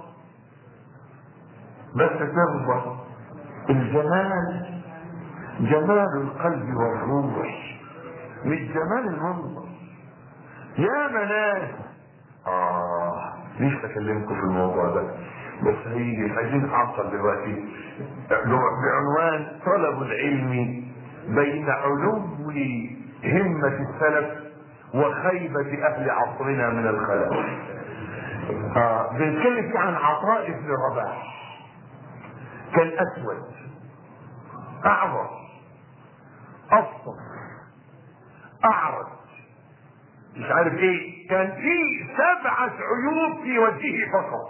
بس ترضى الجمال جمال القلب والروح مش جمال المنظر يا مناس اه ليش اكلمكم في الموضوع ده بس هيجي عايزين اعطل دلوقتي بعنوان طلب العلم بين علو همة السلف وخيبة أهل عصرنا من الخلف. آه بنتكلم فيه عن عطاء بن رباح. كان أسود أعور أفضل أعرج مش عارف ايه كان في سبعة عيوب في وجهه فقط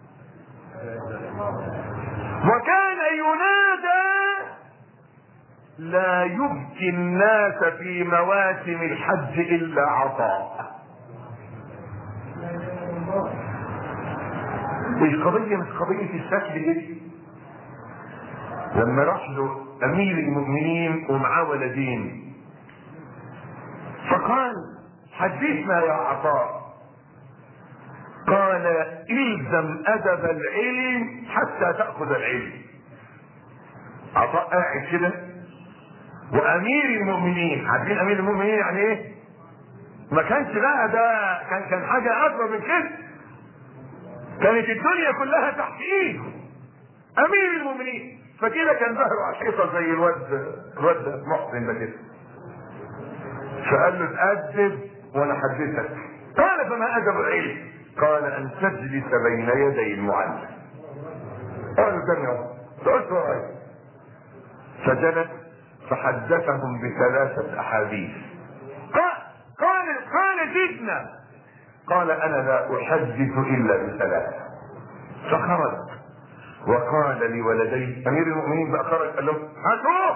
وكان ينادى لا يبكي الناس في مواسم الحج الا عطاء القضية مش قضية الشكل دي لما راح له امير المؤمنين ومعاه ولدين فقال حدثنا يا عطاء قال الزم ادب العلم حتى تاخذ العلم عطاء قاعد كده وامير المؤمنين عارفين امير المؤمنين يعني ايه ما كانش بقى ده كان كان حاجه اكبر من كده كانت الدنيا كلها تحت ايده امير المؤمنين فكده كان ظهره على الحيطه زي الواد الواد ده محسن ده كده فقال له اتأدب وانا حدثك قال فما ادب العلم قال ان تجلس بين يدي المعلم قال له كم يوم قلت ورايا فجلس فحدثهم بثلاثة احاديث قال قال قال زدنا قال انا لا احدث الا بثلاثة فخرج وقال لولديه امير المؤمنين بقى خرج قال لهم هاتوه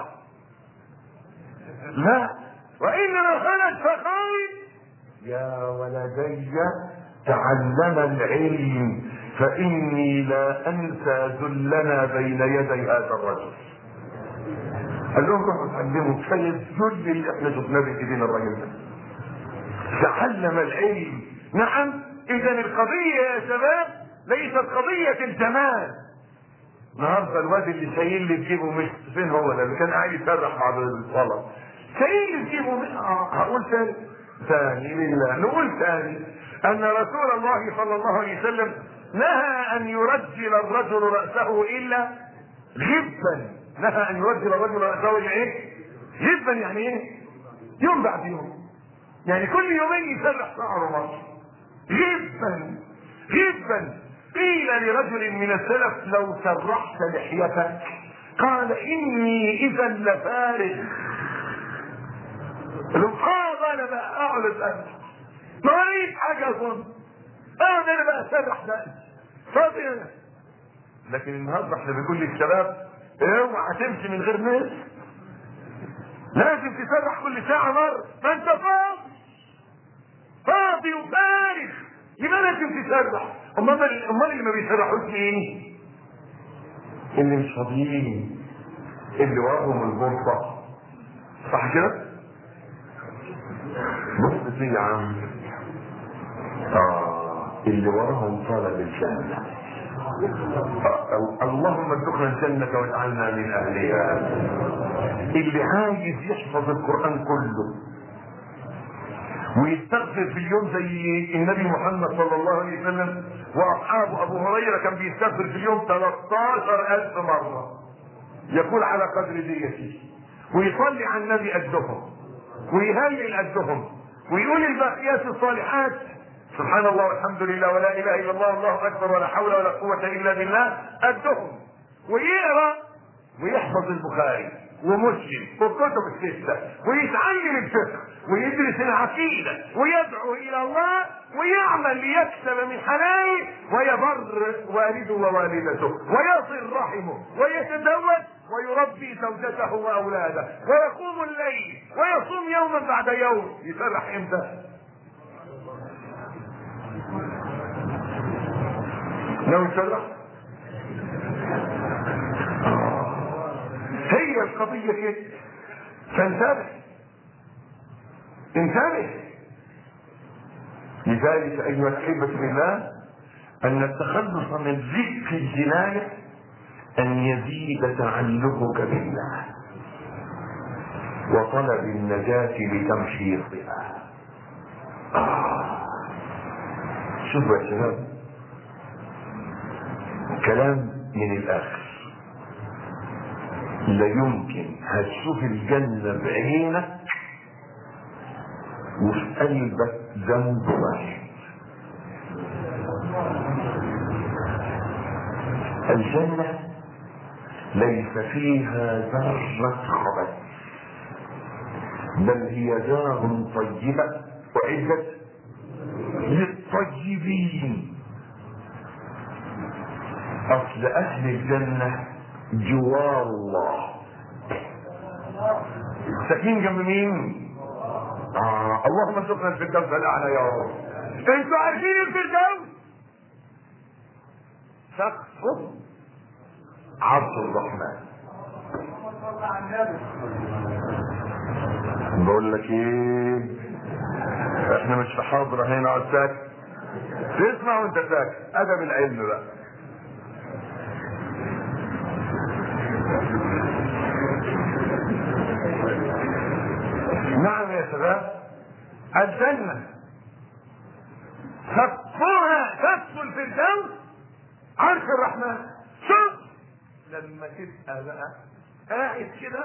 لا وانما خرج فقال يا ولدي تعلم العلم فاني لا انسى ذلنا بين يدي هذا الرجل قال لهم روحوا اتعلموا كفايه الذل اللي احنا شفناه في ايدينا الراجل ده تعلم العلم نعم اذا القضيه يا شباب ليست قضيه الجمال النهارده الواد اللي شايل لي تجيبه مش فين هو ده اللي كان قاعد يسرح بعد الصلاه شايل لي تجيبه مش اه هقول ثاني ثاني لله نقول ثاني ان رسول الله صلى الله عليه وسلم نهى ان يرجل الرجل راسه الا غبا نهى ان يرجل الرجل راسه الا ايه؟ غبا يعني ايه؟ يوم بعد يوم يعني كل يومين يسرح شعره مره غبا غبا قيل لرجل من السلف لو سرحت لحيتك قال اني اذا لفارغ لو قال انا بقى اقعد اسرح ما اريد حاجه اظن اقعد انا بقى اسرح ده فاضي انا لكن النهارده احنا بنقول للشباب اوعى تمشي من غير ناس لازم تسرح كل ساعه مره ما انت فاضي فاضي وفارغ يبقى لازم تسرح امال امال اللي ما بيسرحوش مين؟ اللي مش فاضيين اللي وراهم البورصه صح كده؟ بص فيه يا عم اه اللي وراهم طلب الجنه آه. اللهم ادخلنا الجنة واجعلنا من أهلها اللي عايز يحفظ القرآن كله ويستغفر في اليوم زي النبي محمد صلى الله عليه وسلم واصحابه ابو هريره كان بيستغفر في اليوم 13000 مره يقول على قدر ديته ويصلي على النبي قدهم ويهلل قدهم ويقول الباقيات الصالحات سبحان الله والحمد لله ولا اله الا الله والله اكبر ولا حول ولا قوه الا بالله قدهم ويقرا ويحفظ البخاري ومسلم والكتب الستة ويتعلم الفقه ويدرس العقيدة ويدعو إلى الله ويعمل ليكسب من حلاله ويبر والده ووالدته ويصل رحمه ويتزوج ويربي زوجته وأولاده ويقوم الليل ويصوم يوما بعد يوم يسرح امتى؟ لو يسرح هي القضية كده فانتبه انتبه لذلك أيها الأحبة بالله أن التخلص من رزق الجناية أن يزيد تعلقك بالله وطلب النجاة لتمشيطها آه. شوفوا يا شباب كلام من الآخر لا يمكن هتشوف الجنة بعينك وفي قلبك ذنب واحد الجنة ليس فيها ذرة خبث بل هي دار طيبة أعدت للطيبين أصل أهل الجنة جوار الله ساكنين جنب مين؟ آه اللهم ارزقنا الفردوس الأعلى يا رب انتوا عارفين الفردوس؟ سقف عرش الرحمن بقول لك ايه احنا مش في حاضرة هنا على ساكت تسمع وانت ساكت ادب العلم بقى نعم يا شباب الجنة سقفها سقف الفردوس عرش الرحمن شوف لما تبقى بقى قاعد كده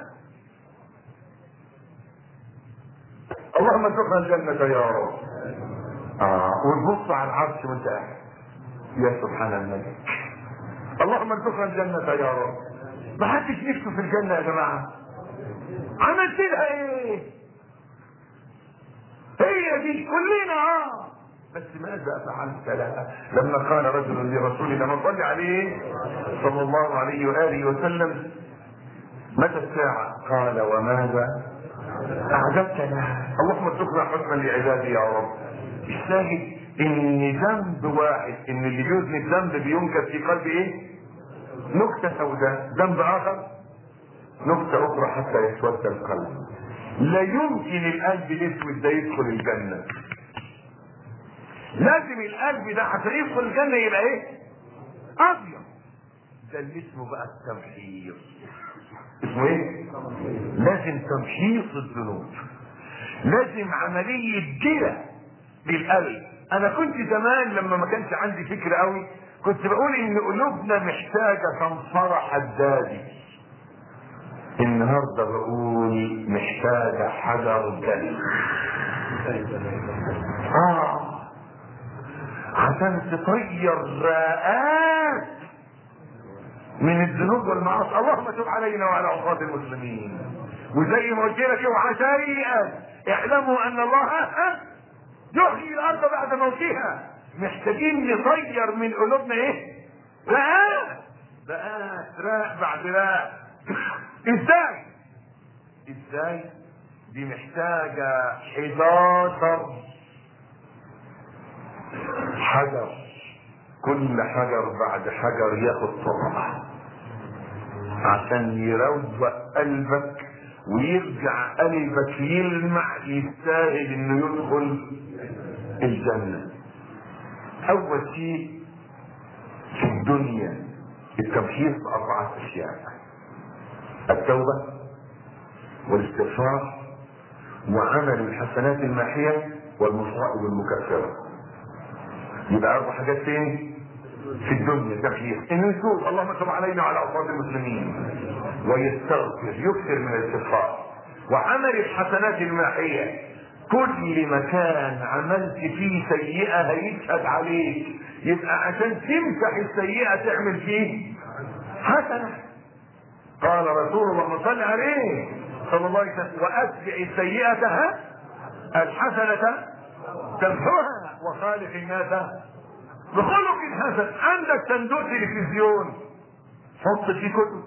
اللهم ارزقنا الجنة يا رب اه وتبص على العرش وانت قاعد يا سبحان الملك اللهم ارزقنا الجنة يا رب ما حدش نفسه في الجنة يا جماعة عملت لها ايه هي دي كلنا اه بس ماذا فعلت لها لما قال رجل لرسول الله من صلى عليه صلى الله عليه واله وسلم متى الساعة قال وماذا اعجبت لها اللهم ارزقنا حسنا لعبادي يا رب الشاهد ان ذنب واحد ان اللي بيذنب ذنب بينكر في قلبه ايه نكتة سوداء ذنب اخر نكتة اخرى حتى يسود القلب لا يمكن القلب الاسود ده يدخل الجنة لازم القلب ده عشان يدخل الجنة يبقى ايه ابيض ده اللي اسمه بقى التمحيص اسمه ايه لازم تمحيص الذنوب لازم عملية جلة للقلب انا كنت زمان لما ما كانش عندي فكرة قوي كنت بقول ان قلوبنا محتاجة تنصرة حدادي النهاردة بقول محتاجة حجر جلد اه عشان تطير راءات من الذنوب والمعاصي اللهم تب علينا وعلى عصاة المسلمين وزي ما قلت لك اوعى سيئا اعلموا ان الله يحيي الارض بعد موتها محتاجين نطير من قلوبنا ايه راءات راءات راء بعد راء ازاي ازاي دي محتاجة 11 حجر كل حجر بعد حجر ياخد طبقة عشان يروق قلبك ويرجع قلبك يلمع يستاهل انه يدخل الجنة اول شيء في الدنيا التمحيص اربعة اشياء التوبة والاستغفار وعمل الحسنات الماحية والمصائب المكفرة يبقى اربع حاجات فين في الدنيا تمحيص انه يتوب اللهم صل علينا وعلى اوصاف المسلمين ويستغفر يكثر من الاستغفار وعمل الحسنات الماحية كل مكان عملت فيه سيئة هيشهد عليك يبقى عشان تمسح السيئة تعمل فيه حسنة قال رسول الله صلى عليه صلى الله عليه وسلم واتبع السيئة ها الحسنة تمحوها وخالق الناس بخلق حسن عندك صندوق تلفزيون حط فيه كتب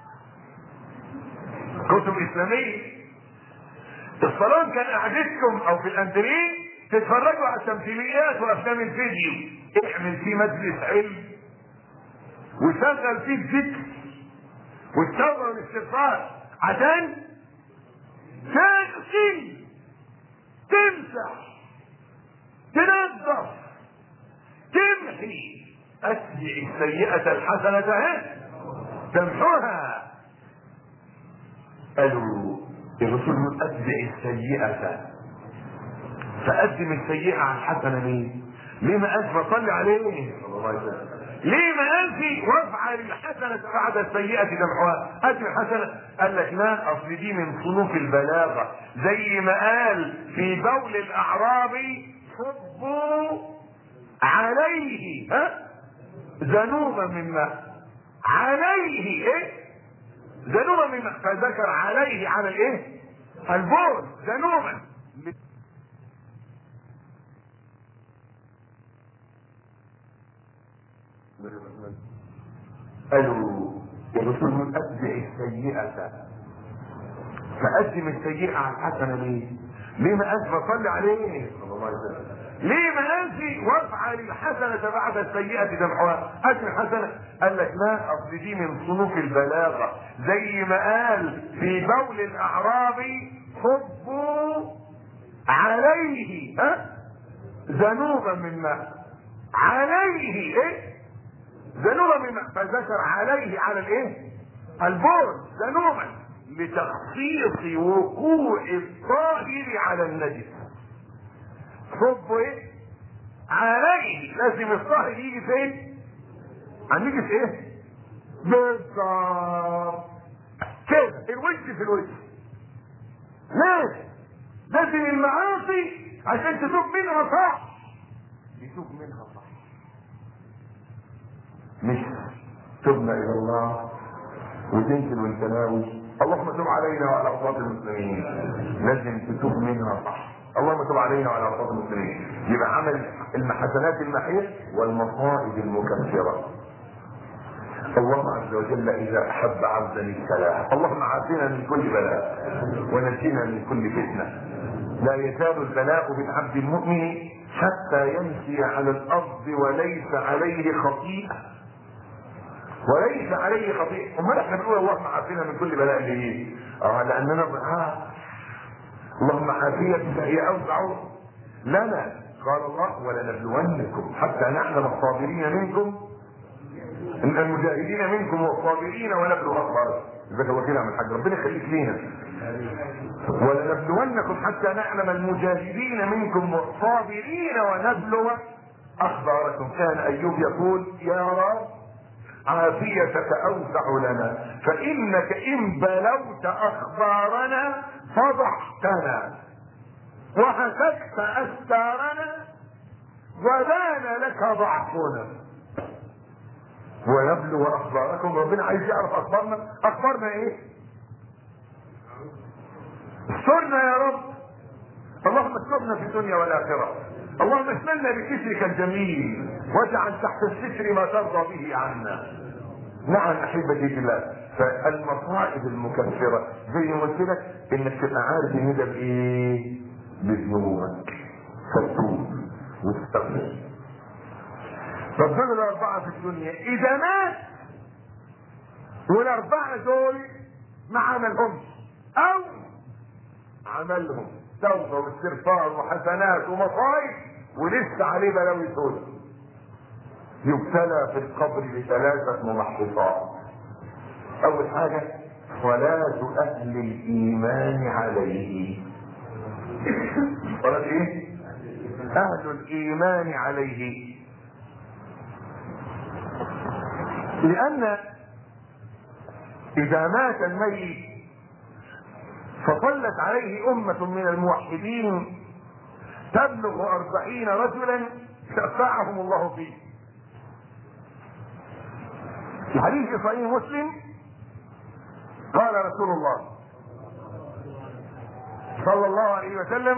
كتب اسلاميه الصالون كان قعدتكم او في الاندرين تتفرجوا على التمثيليات وافلام الفيديو اعمل فيه مجلس علم وشغل فيه الذكر والتوبه والاستغفار عشان تغسل تمسح تنظف تمحي اتبع السيئة الحسنة ها تمحوها قالوا الرسول يقول اتبع السيئة فقدم السيئة على الحسنة ليه؟ ليه ما قالش ما صلي عليه صلى الله عليه وسلم ليه ما قالش وافعل الحسنة بعد السيئة تمحوها هات الحسنة قال لك لا اصل دي من صنوف البلاغة زي ما قال في بول الاعرابي صبوا عليه ها ذنوبا من ماء عليه ايه ذنوبا من ماء فذكر عليه على الايه البول ذنوبا قالوا الرسول من اتبع السيئة فقدم السيئة على الحسنة ليه؟ ليه ما قالش فصلي عليه صلى الله عليه وسلم ليه ما قالش وافعل الحسنة بعد السيئة تمحوها أجل الحسنة قال لك لا أصل دي من صنوف البلاغة زي ما قال في بول الأعرابي صبوا عليه ها ذنوبا من ماء عليه ايه ذنوبا من ماء فذكر عليه على الايه البول ذنوبا لتخصيص وقوع الطاهر على النجس صب ايه عليه لازم الطاهر يجي فين هنيجي في ايه بالظبط كده الوجه في الوجه ليه لازم المعاصي عشان تتوب منها صح يتوب منها صح مش تبنا الى الله وتنزل وانت ناوي اللهم تب علينا وعلى اوقات المسلمين لازم تتوب منها صح اللهم تب علينا وعلى اوقات المسلمين يبقى عمل المحسنات المحية والمصائب المكفرة الله عز وجل اذا احب عبدا ابتلاه اللهم عافنا من كل بلاء ونجينا من كل فتنه لا يزال البلاء بالعبد المؤمن حتى يمشي على الارض وليس عليه خطيئه وليس عليه خطيئه امال احنا بنقول اللهم عافنا من كل بلاء ليه؟ اه لاننا آه اللهم عافيتك هي اوسع لنا قال الله ولنبلونكم حتى نعلم الصابرين منكم ان المجاهدين منكم والصابرين ونبلو اخباركم ازيك هو كده من حاج ربنا يخليك لينا ولنبلونكم حتى نعلم المجاهدين منكم والصابرين ونبلو اخباركم كان ايوب يقول يا رب عافيتك اوسع لنا فانك ان بلوت اخبارنا فضحتنا وهتكت استارنا وبان لك ضعفنا ويبلو اخباركم ربنا عايز يعرف اخبارنا اخبارنا ايه استرنا يا رب اللهم استرنا في الدنيا والاخره اللهم اشملنا بسترك الجميل واجعل تحت الستر ما ترضى به عنا نعم احبتي في الله فالمصائب المكفره زي ما قلت لك انك تبقى عارف ان ده بايه بذنوبك فتوب واستغفر طب دول الاربعه في الدنيا اذا مات والاربعه دول ما عملهمش او عملهم توبه واستغفار وحسنات ومصائب ولسه عليه بلاوي سودة يبتلى في القبر بثلاثة ممحصات أول حاجة صلاة أهل الإيمان عليه صلاة إيه؟ أهل الإيمان عليه لأن إذا مات الميت فصلت عليه أمة من الموحدين تبلغ أربعين رجلا شفعهم الله فيه في حديث صحيح مسلم قال رسول الله صلى الله عليه وسلم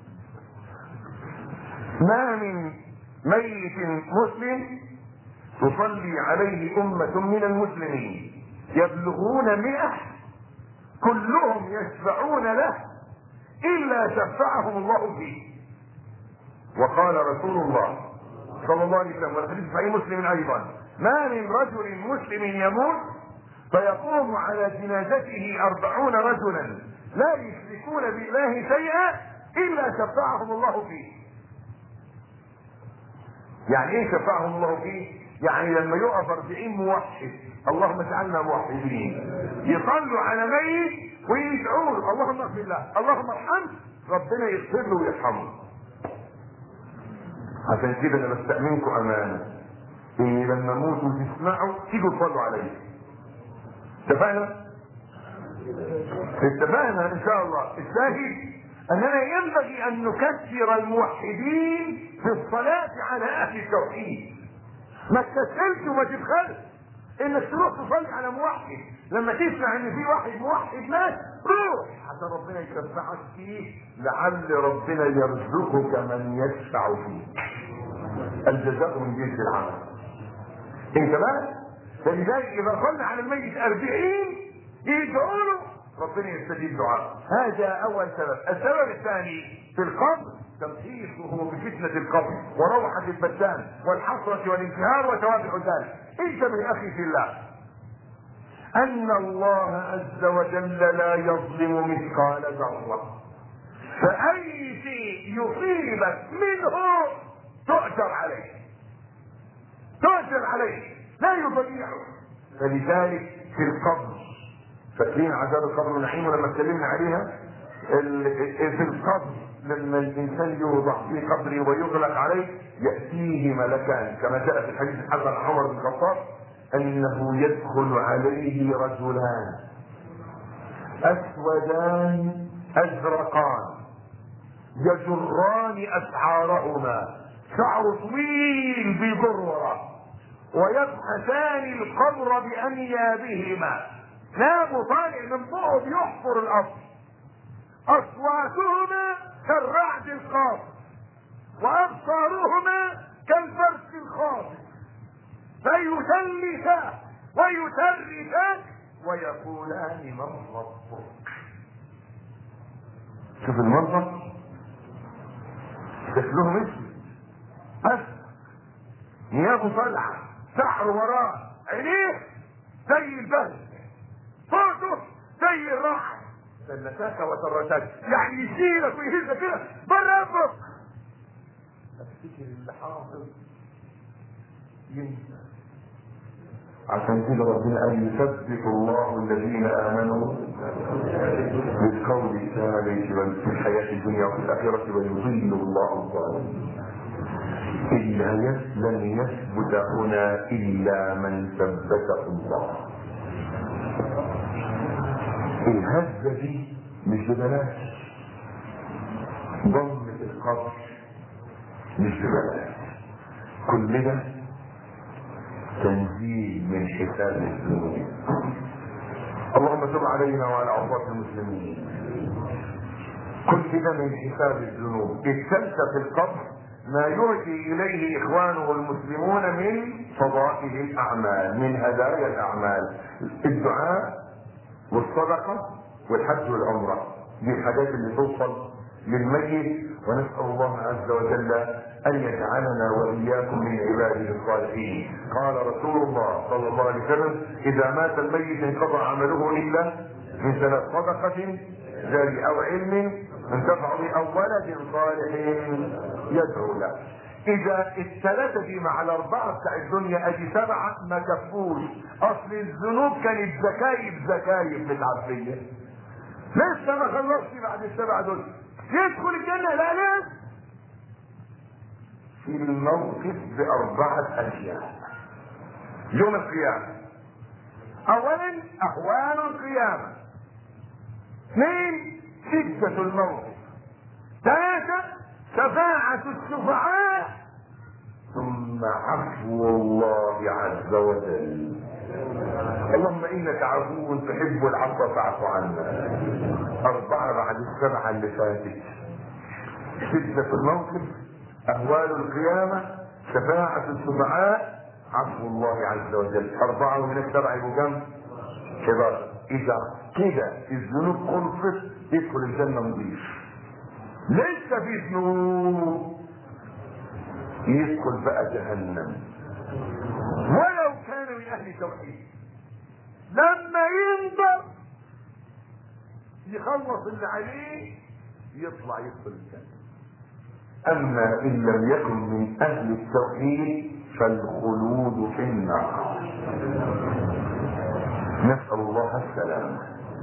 ما من ميت مسلم تصلي عليه أمة من المسلمين يبلغون مئة كلهم يشفعون له إلا شفعهم الله فيه وقال رسول الله صلى الله عليه وسلم والحديث صحيح مسلم أيضا ما من رجل مسلم يموت فيقوم على جنازته أربعون رجلا لا يشركون بالله شيئا إلا شفعهم الله فيه يعني ايه شفعهم الله فيه يعني لما يقف أربعين موحد اللهم اجعلنا موحدين يصلوا على ميت ويدعوا له اللهم اغفر له اللهم ارحمه ربنا يغفر له ويرحمه عشان كده انا بستأمنكم امانه إني لما أموت وتسمعوا تيجوا تصلوا علي اتفقنا؟ اتفقنا إن شاء الله الشاهد أننا ينبغي أن نكثر الموحدين في الصلاة على أهل التوحيد ما تكسلش وما تبخلش انك تروح تصلي على موحد لما تسمع ان في واحد موحد مات روح عشان ربنا يشفعك فيه لعل ربنا يرزقك من يشفع فيه الجزاء من جنس العمل انت بقى فلذلك اذا صلى على الميت أربعين يدعوا له ربنا يستجيب دعاء هذا اول سبب السبب الثاني في القبر تمحيصه بفتنة القبر وروحة البدان والحسرة والانتهار وتوابع ذلك انتبه اخي في الله ان الله عز وجل لا يظلم مثقال ذرة فاي شيء يصيبك منه تؤجر عليه تؤجر عليه لا يضيعه فلذلك في القبر فاكرين عذاب القبر ونعيمه لما اتكلمنا عليها في القبر لما الانسان يوضع في قبره ويغلق عليه ياتيه ملكان كما جاء في الحديث الحسن عن عمر بن الخطاب انه يدخل عليه رجلان اسودان ازرقان يجران اسعارهما شعر طويل بذروه ويبحثان القبر بانيابهما نام طالع من بقه بيحفر القبر اصواتهما كالرعد الخاطف وابصارهما كالفرس الخاطف فيثلثان ويثرثان ويقولان من ربك شوف المنظر شكلهم اسود اسود نيابه طالعه شعر وراه عينيه زي البهل صوته زي الرعد سلتاك وسرتاك يعني يشيلك ويهزك كده بره امك افتكر اللي حاصل ينسى عشان كده ربنا قال يثبت الله الذين امنوا بالقول الثابت في الحياه الدنيا وفي الاخره ويضل الله الظالمين إلا لن يثبت هنا إلا من ثبته الله الهزة دي مش ببلاش ضمة القبر مش ببلاش كل ده تنزيل من حساب الذنوب اللهم تب علينا وعلى عصاة المسلمين كل ده من حساب الذنوب الثالثة في القبر ما يهدي اليه اخوانه المسلمون من فضائل الاعمال من هدايا الاعمال الدعاء والصدقه والحج والعمره دي الحاجات اللي توصل للميت ونسال الله عز وجل ان يجعلنا واياكم من عباده الصالحين قال رسول الله صلى الله عليه وسلم اذا مات الميت انقضى عمله الا من ثلاث صدقه جاري او علم انتفع به او ولد صالح يدعو له اذا الثلاثه دي مع الاربعه بتاع الدنيا ادي سبعه ما كفوش اصل الذنوب كانت زكايب زكايب متعبيه لسه ما خلصش بعد السبعه دول يدخل الجنه لا لسه في الموقف باربعه اشياء يوم القيامه اولا احوال القيامه اثنين شدة الموقف ثلاثة شفاعة الشفعاء ثم عفو الله عز وجل اللهم انك عفو تحب العفو فاعف عنا اربعة بعد السبعة اللي فاتت شدة الموقف اهوال القيامة شفاعة الشفعاء عفو الله عز وجل اربعة ومن السبعة يبقوا كم؟ 11 اذا كده الذنوب خلصت يدخل الجنة نظيف لسه في ذنوب يدخل بقى جهنم ولو كان من اهل التوحيد لما ينظر يخلص اللي عليه يطلع يدخل الجنة اما ان لم يكن من اهل التوحيد فالخلود في النار نسأل الله السلامة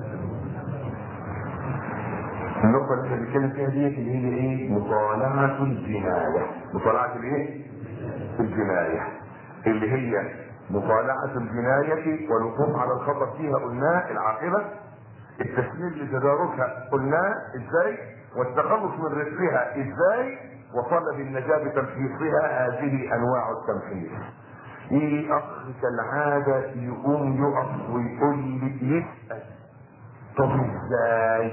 النقطة اللي احنا بنتكلم فيها ديت اللي هي ايه؟ مطالعة الجناية. مطالعة الايه؟ الجناية. اللي هي مطالعة الجناية والوقوف على الخطأ فيها قلناه العاقبة التسليم لتداركها قلناه ازاي والتخلص من رزقها ازاي وطلب النجاة بتمحيصها هذه انواع التمحيص ايه اخ كالعادة يقوم يقف ويقول لي يسأل طب ازاي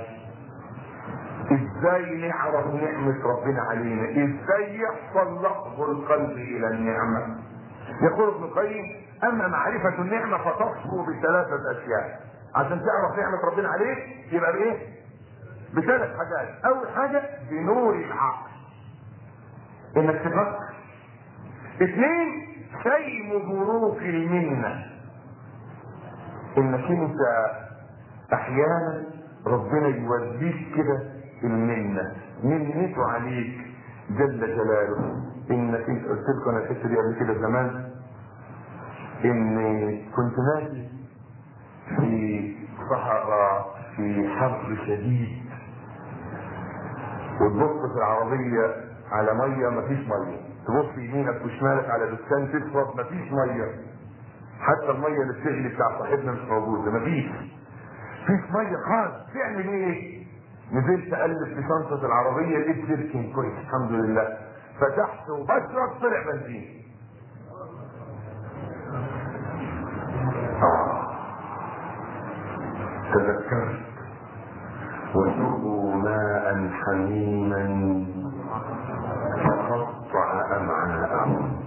ازاي نعرف نعمة ربنا علينا ازاي يحصل لحظ القلب الى النعمة يقول ابن القيم اما معرفة النعمة فتصفو بثلاثة اشياء عشان تعرف نعمة ربنا عليك يبقى بايه بثلاث حاجات اول حاجة بنور العقل انك تفكر اثنين سيم بروك المنة انك انت احيانا ربنا يوديك كده المنة منته عليك جل جلاله انك انت قلت لكم انا الحته دي قبل كده زمان ان كنت ماشي في صحراء في حر شديد وتبص في العربية على مية مفيش مية تبص يمينك وشمالك على دكان تشرب مفيش مية حتى المية اللي بتغلي بتاع صاحبنا مش موجودة مفيش مفيش مية خالص تعمل ايه؟ نزلت اقلب في شنطة العربية لقيت جيركن كويس الحمد لله فتحت وبشرب طلع بنزين آه. تذكرت وسقوا ماء حميما فقطع امعاءهم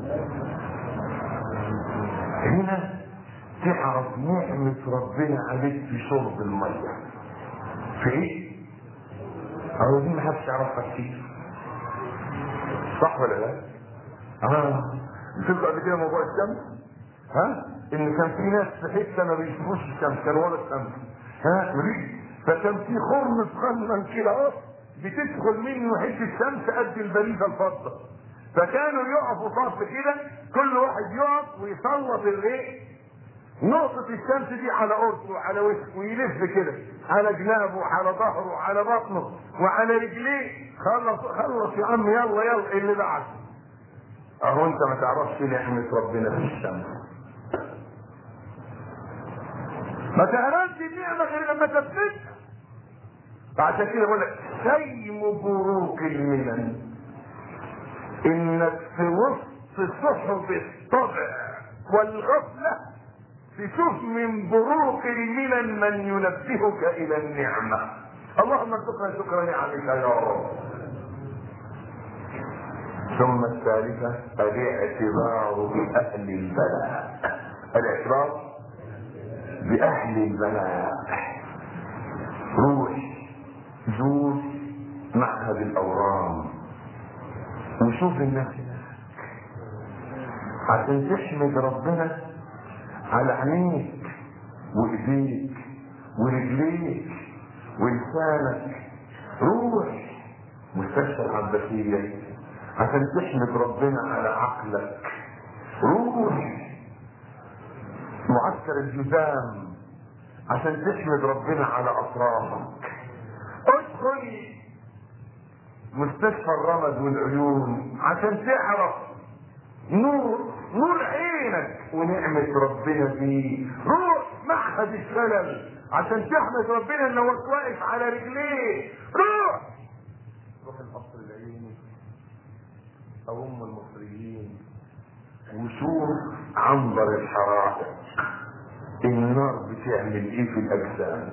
هنا تعرف نعمة ربنا عليك في شرب المية في ايه؟ أو دي محدش يعرفها كتير صح ولا لا؟ اه بتبقى قبل كده موضوع الشمس ها؟ ان كان في ناس في حته ما بيشوفوش الشمس كانوا ورا الشمس ها؟ مريض فكان في خرم صغنن كده اهو بتدخل منه حته الشمس قد البريده الفضه فكانوا يقفوا صف كده كل واحد يقف ويسلط الايه نقطة الشمس دي على قرصه وعلى وشه ويلف كده على جنابه وعلى ظهره وعلى بطنه وعلى رجليه خلص خلص يا عم يلا يلا اللي بعد اهو انت ما تعرفش نعمة ربنا في الشمس ما تعرفش النعمة غير لما تثبتها فعشان كده بقول لك سيم بروك المنن انك في وسط سحب الطبع والغفله تشوف من بروق المنن من ينبهك الى النعمة اللهم ارزقنا شكر نعمك يا رب ثم الثالثة الاعتبار بأهل البلاء الاعتبار بأهل البلاء روح زور معهد الأورام وشوف الناس عشان تحمد ربنا على عينيك وايديك ورجليك ولسانك روح مستشفى العباسية عشان تحمد ربنا على عقلك روح معسكر الجذام عشان تحمد ربنا على اطرافك ادخل مستشفى الرمد والعيون عشان تعرف نور نور عينك ونعمة ربنا فيه روح معهد السلم عشان تحمد ربنا انه واقف على رجليه روح روح القصر العيني او ام المصريين وشوف عنبر الحرائق النار بتعمل ايه في الاجسام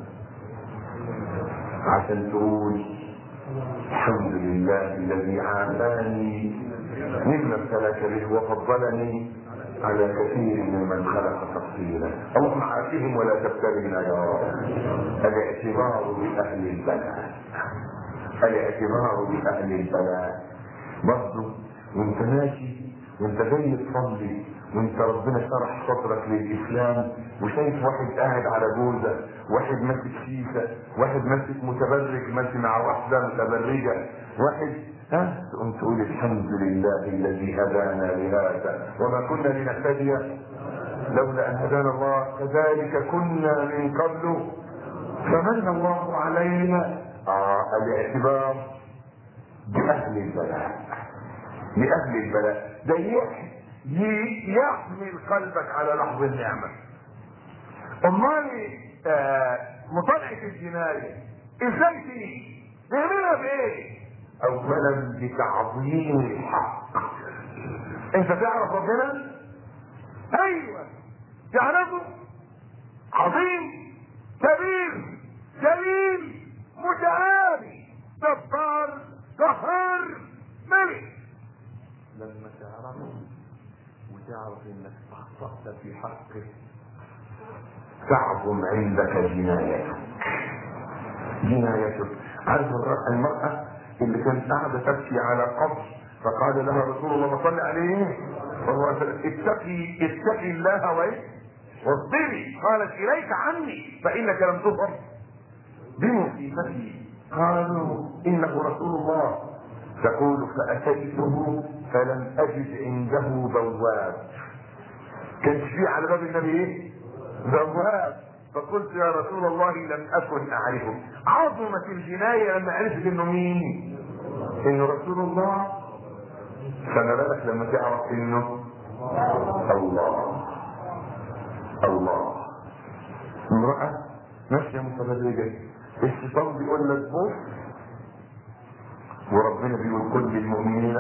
عشان تقول الحمد لله الذي عافاني مما ابتلاك به وفضلني على كثير ممن خلق تفصيلا اللهم عافهم ولا تبتلنا يا رب الاعتبار باهل البلاء الاعتبار باهل البلاء برضه وانت ماشي وانت جاي تصلي وانت ربنا شرح صدرك للاسلام وشايف واحد قاعد على جوزه واحد ماسك شيشه واحد ماسك متبرج ماشي مع واحده متبرجه واحد ها تقوم تقول الحمد لله الذي هدانا لهذا وما كنا لنهتدي لولا ان هدانا الله كذلك كنا من قبل فمن الله علينا آه الاعتبار باهل البلاء باهل البلاء ده يحيي ي- يحمل قلبك على لحظ النعمة امال آه، مطالعة الجناية ازاي تيجي نعملها بايه اولا بتعظيم الحق انت تعرف ربنا ايوه تعرفه عظيم كبير جليل متعالي جبار قهار ملك لما تعرفه وتعرف انك اخطأت في حقه تعظم عندك جنايتك جنايتك عارف المرأة- المرأة اللي كانت قاعدة تبكي على قبر فقال لها رسول الله صلى عليه صلى الله عليه وسلم اتقي اتقي الله وايه واصبري قالت اليك عني فانك لم تظهر بمصيبتي قالوا انه رسول الله تقول فاتيته فلم اجد عنده بواب كانش في على باب النبي ايه بواب فقلت يا رسول الله لم اكن اعرفه عظمت الجنايه لما عرفت انه مين انه رسول الله فما بالك لما تعرف انه الله الله امرأة ماشية متبرجة الشيطان بيقول لك بص وربنا بيقول كل المؤمنين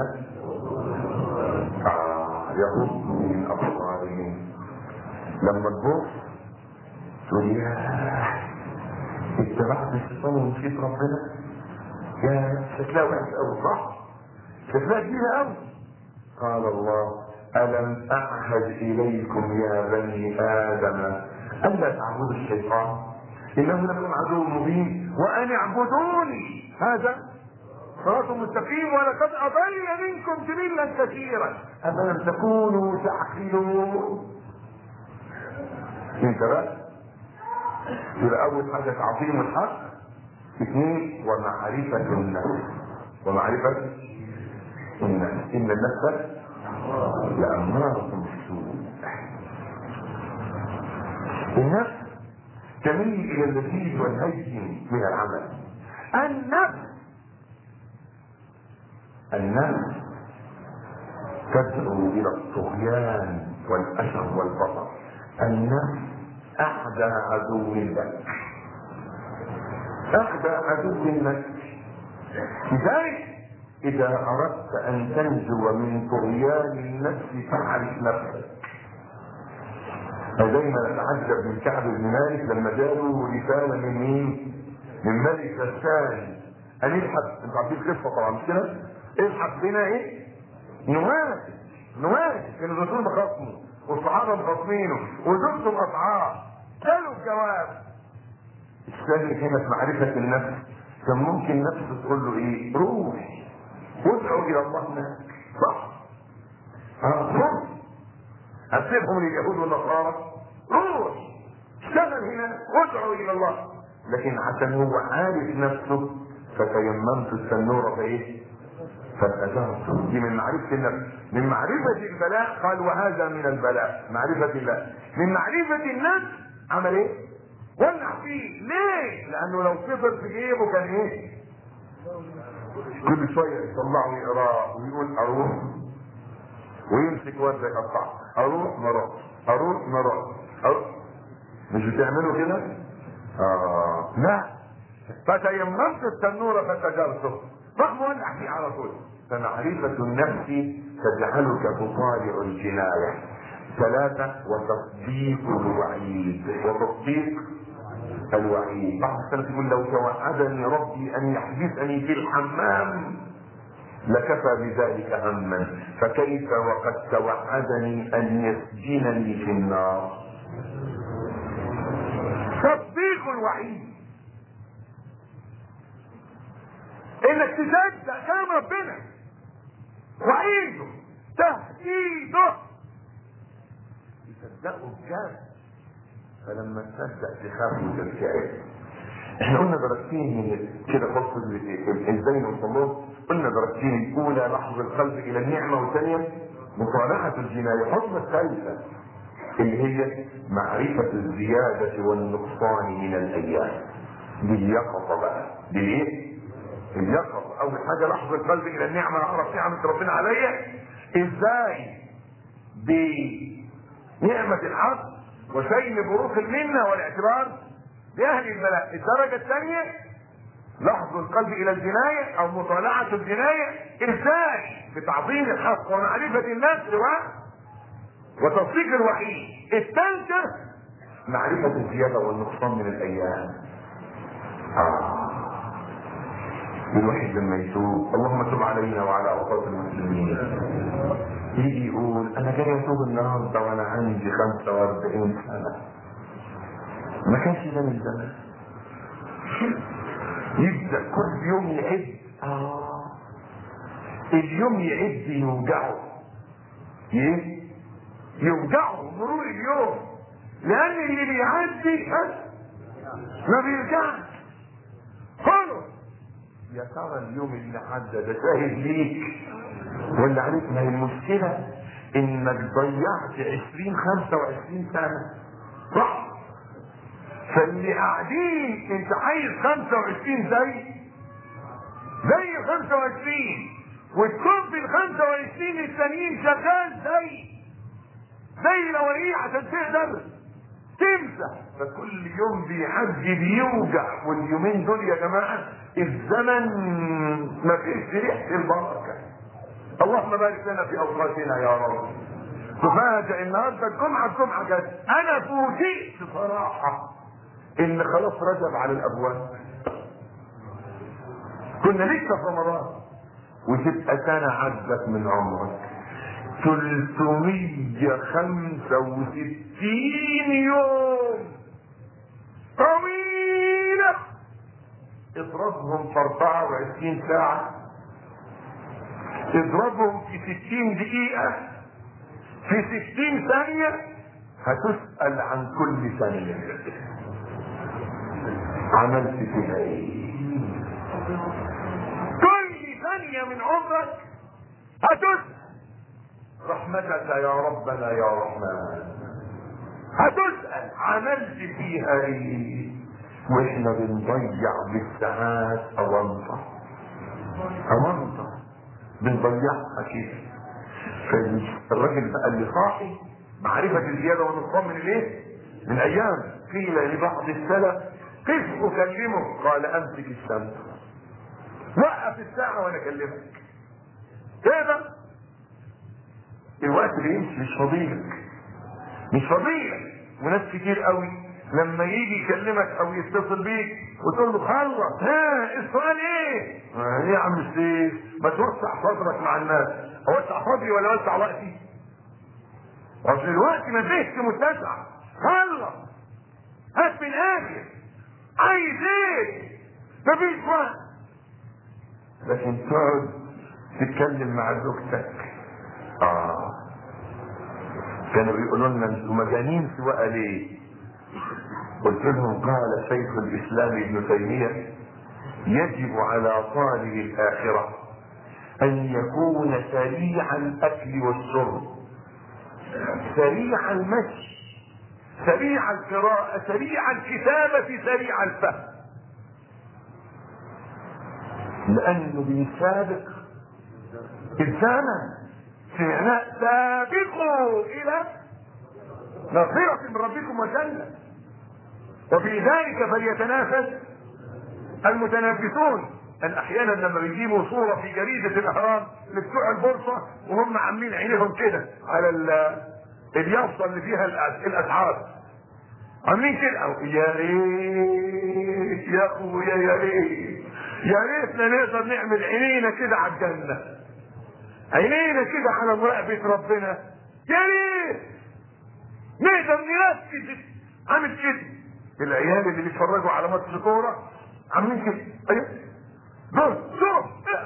آه يغضوا من أبصارهم لما تبص تقول يا اتبعت الشيطان ونسيت ربنا يا شكلها وحش قوي صح؟ شكلها كبيرة قوي قال الله ألم أعهد إليكم يا بني آدم ألا تعبدوا الشيطان إنه لكم عدو مبين وأن اعبدوني هذا صراط مستقيم ولقد أضل منكم جبلا كثيرا أفلم تكونوا تعقلون انت بقى يبقى أول حاجة تعظيم الحق اثنين ومعرفة النفس ومعرفة النفس إن النفس لأمارة بالسوء النفس تميل إلى اللذيذ والهين من العمل النفس النفس تدعو إلى الطغيان والأشر والبطر النفس أحدى عدو لك أحدى عدو لك لذلك إذا أردت أن تنجو من طغيان النفس فاعرف نفسك دايما أتعجب من كعب بن مالك لما جاله رسالة من مين؟ من ملك غسان قال الحق انتوا عارفين القصة طبعا مش كده؟ الحق بنا ايه؟ نواسي نواسي كان الرسول مخاصمه والصحابة مخاصمينه وزوجته مقطعاه جاله الجواب الثاني هنا في معرفة النفس كان ممكن نفسه تقول له ايه؟ روح وادعوا الى الله هناك صح؟ اه روح هتسيبهم اليهود والنصارى روح اشتغل هنا وادعوا الى الله لكن عشان هو عارف نفسه فتيممت التنور فايه؟ فاتجرت دي من معرفة النفس من معرفة البلاء قال وهذا من البلاء معرفة الله من معرفة النفس عمل ايه؟ ولع فيه ليه؟ لانه لو صفر في جيبه كان ايه؟ كل شوية يطلعه يقراه ويقول اروح ويمسك ورده يقطعه اروح مرات اروح مرات أروح. مش بتعملوا كده؟ اه لا فتيممت التنور فتجرته راح مولع فيه على طول فمعرفة النفس تجعلك تطالع الجناية ثلاثة وتصديق الوعيد وتصديق الوعيد بعض السلف يقول لو توعدني ربي ان يحبسني في الحمام لكفى بذلك هما فكيف وقد توعدني ان يسجنني في النار تصديق الوعيد انك تصدق كلام ربنا وعيده تهديده يصدقوا بجد فلما تصدق تخاف وترتعب احنا قلنا درجتين من كده خلص ازاي نوصل لهم قلنا درجتين الاولى لحظ القلب الى النعمه والثانيه مصالحه الجنايه الحكمه الثالثه اللي هي معرفه الزياده والنقصان من الايام دي اليقظه بقى دي ايه؟ اليقظه اول حاجه لحظ القلب الى النعمه اعرف نعمه ربنا عليا ازاي بنعمة الحظ وشيء بروح المنة والاعتبار بأهل البلاء الدرجة الثانية لحظ القلب إلى الجناية أو مطالعة الجناية إرسال بتعظيم الحق ومعرفة النفس و وتصديق الوحي الثالثة معرفة الزيادة والنقصان من الأيام آه. الواحد لما يتوب اللهم تب علينا وعلى اوقات المسلمين يجي يقول انا جاي اتوب النهارده وانا عندي 45 سنه ما كانش ده من زمان يبدا كل يوم يعد اه اليوم يعد يوجعه ايه يوجعه مرور اليوم لان اللي بيعدي ها ما بيرجعش خلص يا ترى اليوم اللي عدى ده شاهد ليك ولا عليك ما هي المشكلة انك ضيعت عشرين خمسة وعشرين سنة صح فاللي قاعدين انت عايز خمسة وعشرين زي زي خمسة وعشرين وتكون في الخمسة وعشرين التانيين شغال زي زي الاولين عشان تقدر تمسح فكل يوم بيعدي بيوجع واليومين دول يا جماعه الزمن ما فيش ريحه البركه اللهم بارك لنا في اوقاتنا يا رب تفاجئ النهارده الجمعه الجمعه جت انا فوجئت صراحه ان خلاص رجب على الابواب كنا لسه في رمضان وتبقى سنه عدت من عمرك 365 يوم طويلة اضربهم في 24 ساعة اضربهم في 60 دقيقة في 60 ثانية هتسأل عن كل ثانية عملت فيها ايه كل ثانية من عمرك هتسأل رحمتك يا ربنا يا رحمن هتسأل عملت فيها ايه واحنا بنضيع بالساعات اوانطة اوانطة بنضيعها كده فالراجل بقى اللي صاحي معرفة الزيادة والنقصان من الايه؟ من ايام قيل لبعض السلف قف اكلمه قال امسك الشمس وقف الساعة وانا اكلمك كده الوقت بيمشي مش فضيلك مش فضيلك وناس كتير قوي لما يجي يكلمك او يتصل بيك وتقول له خلص ها السؤال ايه؟ آه ايه يا عم السيف؟ ما توسع صدرك مع الناس اوسع صدري ولا اوسع وقتي؟ اصل الوقت ما فيش متسع خلص هات من الاخر عايز ايه؟ مفيش وقت لكن تقعد تتكلم مع زوجتك اه كانوا بيقولوا لنا انتوا مجانين سواء ليه قلت لهم قال شيخ الاسلام ابن تيميه يجب على طالب الاخره ان يكون سريع الاكل والشرب سريع المشي سريع القراءه سريع الكتابه سريع الفهم لانه بيسابق الزمن سمعناه سابقوا الى مغفرة من ربكم وجنة وفي ذلك فليتنافس المتنافسون ان احيانا لما بيجيبوا صورة في جريدة الاهرام لبتوع البورصة وهم عاملين عينيهم كده على اليافطة اللي فيها الاسعار عاملين كده يا ريت يا اخويا يا ريت يا ريتنا نقدر نعمل عينينا كده على الجنه عينينا كده على مراقبة ربنا يا ريت نقدر نركز عامل كده العيال اللي بيتفرجوا على ماتش كورة عاملين كده ايوه دور دور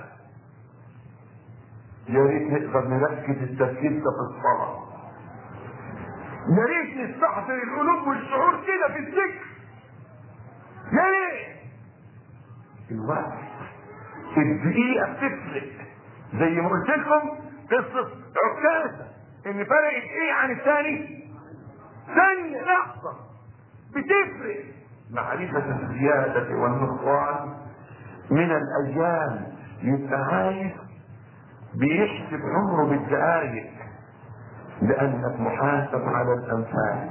يا ريت نقدر نركز التركيز ده في الصلاة يا ريت نستحضر القلوب والشعور كده في الذكر يا ريت الوقت الدقيقة بتفرق زي ما قلت لكم قصة عكازة ان فرقت ايه عن الثاني ثانية لحظة بتفرق معرفة الزيادة والنقصان من الايام يبقى عايز بيحسب عمره بالدقايق لانك محاسب على الانفاس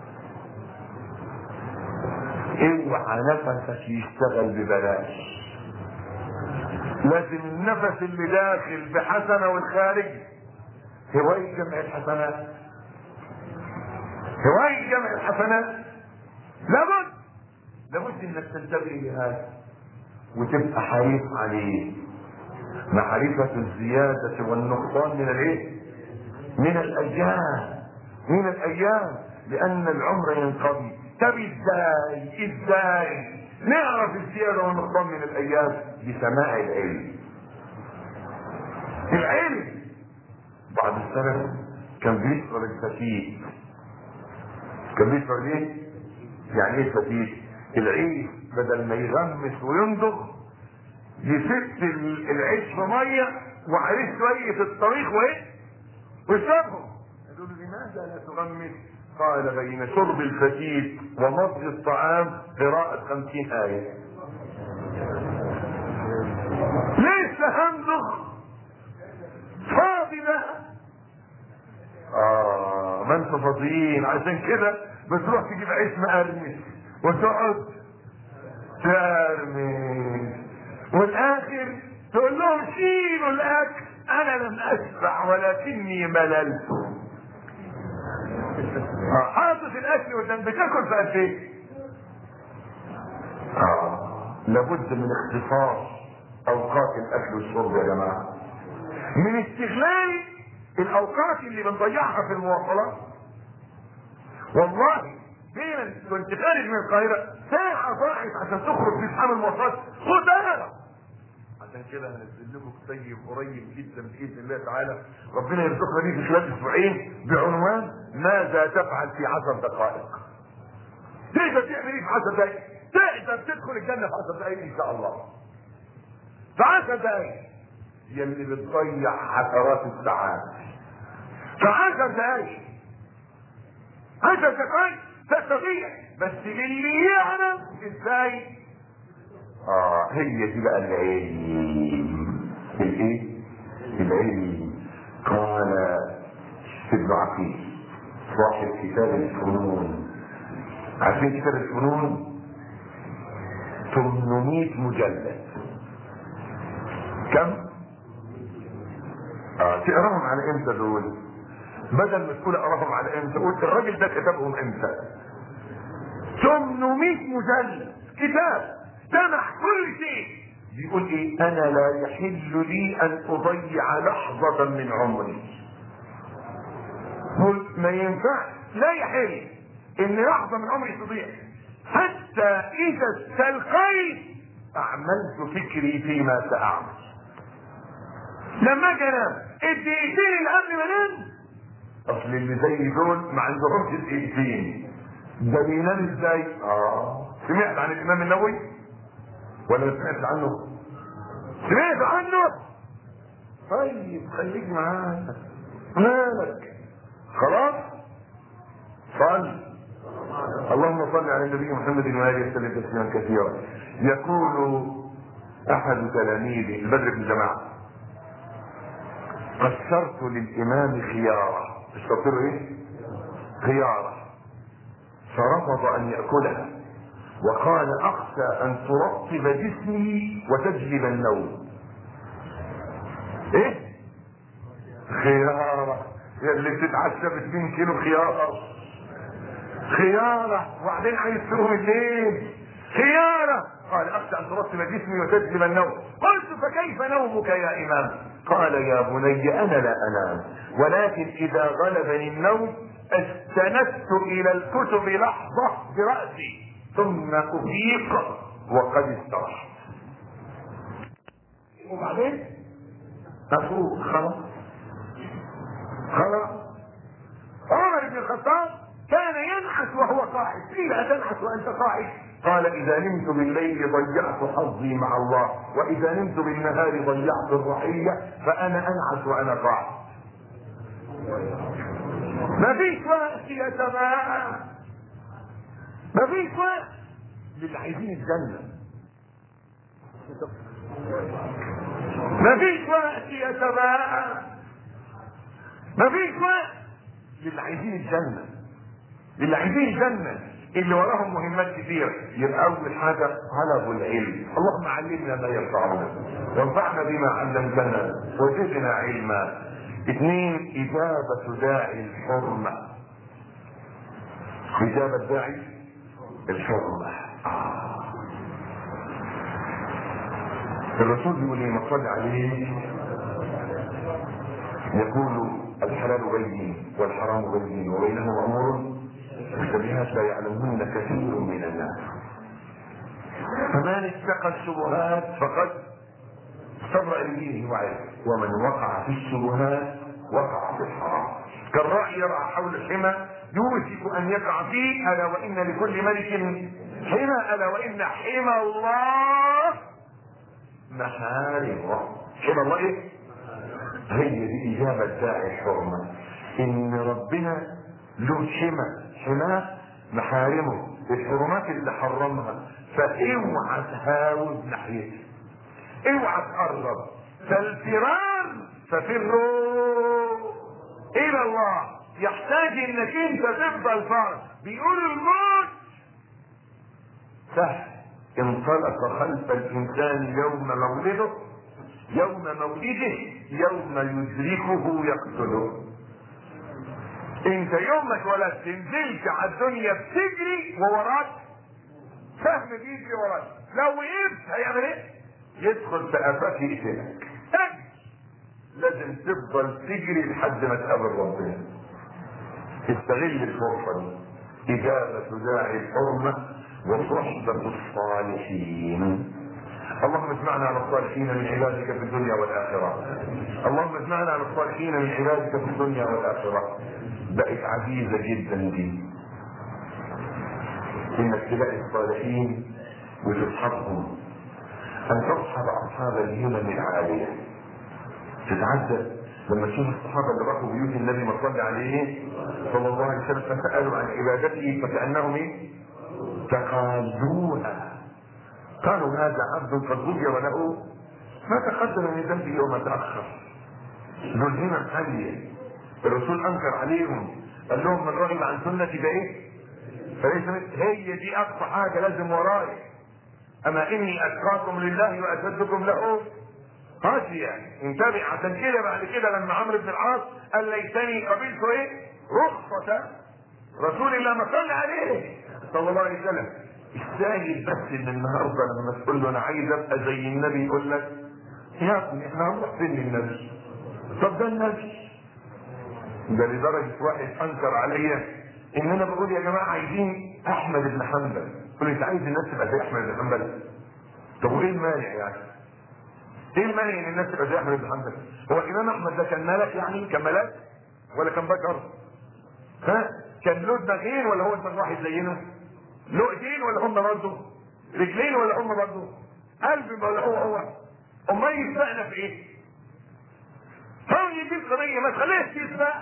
اوعى نفسك يشتغل ببلاش لازم النفس اللي داخل بحسنه والخارج هواية جمع الحسنات هواية جمع الحسنات لابد لابد انك تنتبه لهذا وتبقى حريص عليه معرفة الزيادة والنقصان من الايه؟ من الايام من الايام لان العمر ينقضي طب ازاي ازاي نعرف الزيادة والنقصان من الايام بسماع العلم العلم بعض السلف كان بيشعر الفتيت كان بيشعر ايه؟ يعني ايه فتيت؟ العيش بدل ما يغمس وينضغ يسد العيش في ميه وعليه شويه الطريق وايه؟ ويشربهم يقول له لماذا لا تغمس؟ قال بين شرب الفتيت ومضغ الطعام قراءة خمسين آية ليس همضغ فاضي بقى اه ما انتوا فاضيين عشان كده بتروح تجيب عيش مقرمش وتقعد ترمي والاخر تقول لهم شيلوا الاكل انا لم اشبع ولكني مللت آه، حاطط الاكل قدام بتاكل في قد ايه؟ آه، لابد من اختصاص اوقات الاكل والشرب يا جماعه من استغلال الاوقات اللي بنضيعها في المواصلات والله بين كنت خارج من القاهره ساعه ضاعت عشان تخرج في زحام المواصلات خدها عشان كده هنزل لكم كتيب قريب جدا باذن الله تعالى ربنا يرزقنا بيه في خلال اسبوعين بعنوان ماذا تفعل في عشر دقائق تقدر تعمل ايه في عشر دقائق تقدر تدخل الجنه في عشر دقائق ان شاء الله في عشر دقائق هي اللي بتضيع حسرات الساعات في عشر دقائق عشر دقائق تستطيع بس للي يعلم ازاي اه هي دي بقى العلم الايه العلم قال ابن عقيل صاحب كتاب الفنون عارفين كتاب الفنون 800 مجلد كم اه تقراهم على امتى دول بدل ما تقول اقراهم على امتى قول الراجل ده كتبهم امتى 800 مجلد كتاب سمح كل شيء بيقول ايه انا لا يحل لي ان اضيع لحظة من عمري قل ما ينفعش لا يحل ان لحظة من عمري تضيع حتى اذا استلقيت اعملت فكري فيما ساعمل لما اجي انام الدقيقتين اللي قبل ما انام اصل اللي زي دول ما عندهمش دقيقتين ده بينام ازاي؟ اه سمعت عن الامام النووي؟ ولا ما سمعتش عنه؟ سمعت عنه؟ طيب خليك معانا مالك خلاص؟ صل اللهم صل على النبي محمد وآله وسلم تسليما كثيرا يقول أحد تلاميذه البدر بن جماعة قشرت للإمام خيارة اشترت له إيه؟ خيارة فرفض أن يأكلها وقال اخشى ان ترطب جسمي وتجلب النوم ايه خيارة يا اللي بتتعشى ب 2 كيلو خيارة خيارة وبعدين عايز تقوم الليل خيارة قال اخشى ان ترطب جسمي وتجلب النوم قلت فكيف نومك يا امام قال يا بني انا لا انام ولكن اذا غلبني النوم استندت الى الكتب لحظة برأسي ثم افيق وقد استرحت وبعدين افوق خلاص خلاص عمر بن الخطاب كان ينعس وهو قاعد ليه تنعس وانت قاعد قال اذا نمت بالليل ضيعت حظي مع الله واذا نمت بالنهار ضيعت الرعيه فانا انعس وانا قاعد ما فيش وقت يا جماعه ما فيش وقت للي عايزين الجنة ما فيش وقت يا جماعة ما فيش وقت للي عايزين الجنه للي عايزين الجنه اللي وراهم مهمات كثيرة يبقى أول حاجة طلب العلم اللهم علمنا ما ينفعنا وانفعنا بما علمتنا وزدنا علما اثنين إجابة داعي الحرمة إجابة داعي الحرمة آه. الرسول بيقول لي ما صلى عليه يقول الحلال بين والحرام بين وبينهما امور مشتبهات لا يعلمهن كثير من الناس فمن اتقى الشبهات فقد استبرأ لدينه وعلمه ومن وقع في الشبهات وقع في الحرام كالراعي يرعى حول الحمى يوشك ان يقع فيه الا وان لكل ملك حمى الا وان حمى الله محارمه حمى الله ايه؟ هي دي اجابه داعي الحرمه ان ربنا له حمى حماه محارمه الحرمات اللي حرمها فاوعى تهاوز ناحيتها اوعى تقرب فالفرار ففروا الى الله يحتاج انك انت تفضل فرد بيقول الموت سهل انطلق خلف الانسان يوم مولده يوم مولده يوم يدركه يقتله انت يوم ما اتولدت نزلت على الدنيا بتجري ووراك سهم بيجري وراك لو وقفت هيعمل ايه؟ يدخل في قفاك يقتلك لازم تفضل تجري لحد ما تقابل ربنا استغل الفرصه دي اجابه داعي الحرمه وصحبه الصالحين اللهم اجمعنا على الصالحين من عبادك في الدنيا والاخره اللهم اجمعنا على الصالحين من عبادك في الدنيا والاخره بقت عزيزه جدا دي انك تلاقي الصالحين وتصحبهم ان تصحب اصحاب الهمم العاليه تتعجب لما تشوف الصحابه اللي راحوا بيوت النبي ما صلى عليه صلى الله عليه وسلم فسالوا عن عبادته فكانهم ايه؟ تقالوها قالوا هذا عبد قد غفر له ما تقدم من ذنبه وما تاخر ذو الهمم عاليه الرسول انكر عليهم قال لهم من رغب عن سنتي ده ايه؟ فليس هي دي اقصى حاجه لازم ورايا اما اني اتقاكم لله واشدكم له خاشية انتبه عشان كده بعد كده لما عمرو بن العاص قال ليتني قبلت ايه؟ رخصة رسول الله ما صلى عليه صلى الله عليه وسلم السائل بس ان النهارده لما تقول له انا عايز ابقى زي النبي يقول لك يا ابني احنا هنروح فين للنبي؟ طب ده النبي ده لدرجة واحد انكر عليا ان انا بقول يا جماعة عايزين احمد بن حنبل يقول لي انت عايز الناس تبقى زي احمد بن حنبل طب وايه المانع يعني؟ ايه المانع ان الناس تبقى زي احمد بن حنبل؟ هو الامام احمد ده كان ملك يعني كان ملاك ولا كان بشر؟ ها؟ كان له دماغين ولا هو دماغ واحد زينا؟ له ايدين ولا هم برضه؟ رجلين ولا هم برضه؟ قلب ولا هو هو؟ امال يسبقنا في ايه؟ هي دي القضيه ما تخليهش يسبق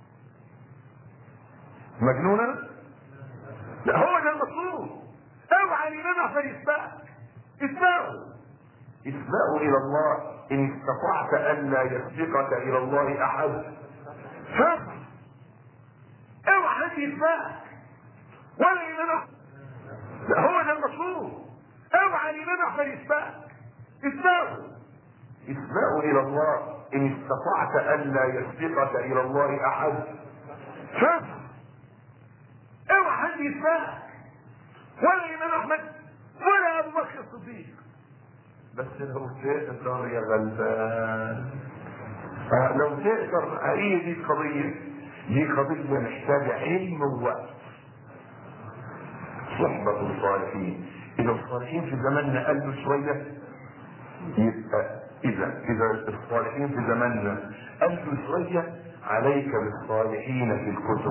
مجنونة؟ لا هو ده المطلوب اوعى الامام احمد يسبقك اسبقه اسبقه الى الله ان استطعت الا يسبقك الى الله احد فاسبق اوعى حد يسبقك ولا الامام احمد لا هو ده المطلوب اوعى الامام احمد يسبقك اسبقه اسبقه الى الله ان استطعت الا يسبقك الى الله احد فاسبق اوعى حد يسبقك ولا الامام احمد ولا ابو بكر الصديق بس لو تقدر يا غلبان آه لو تقدر هي دي القضية دي قضية محتاجة علم ووقت صحبة الصالحين إذا الصالحين في زماننا قالوا شوية يبقى إذا إذا الصالحين في زماننا قالوا شوية عليك بالصالحين في الكتب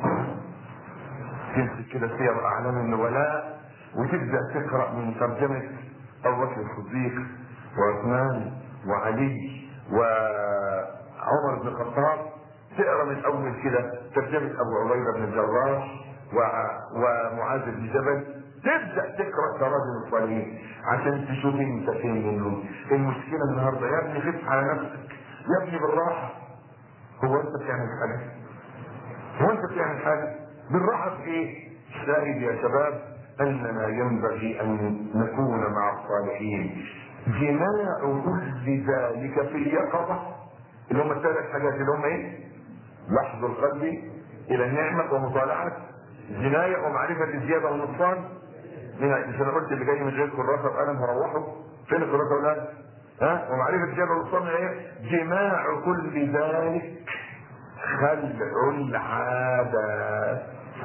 تمسك كده سير اعلام النبلاء وتبدا تقرا من ترجمه ابو بكر الصديق وعثمان وعلي وعمر بن الخطاب تقرا من اول كده ترجمه ابو عبيده بن الجراح ومعاذ بن جبل تبدا تقرا تراجم الصالحين عشان تشوف انت فين منهم المشكله النهارده يا ابني خف على نفسك يا ابني بالراحه هو انت بتعمل حاجه هو انت بتعمل حاجه بالراحه في ايه الشاهد يا شباب اننا ينبغي ان نكون مع الصالحين جماع كل ذلك في اليقظه اللي هم الثلاث حاجات اللي هم ايه لحظ القلب الى النعمه ومطالعه جنايه ومعرفه الزياده والنقصان من مش انا قلت اللي جاي من غير كراسه وقلم هروحه فين الكراسه ولا ها ومعرفه الزياده والنقصان من ايه جماع كل ذلك خلع العادات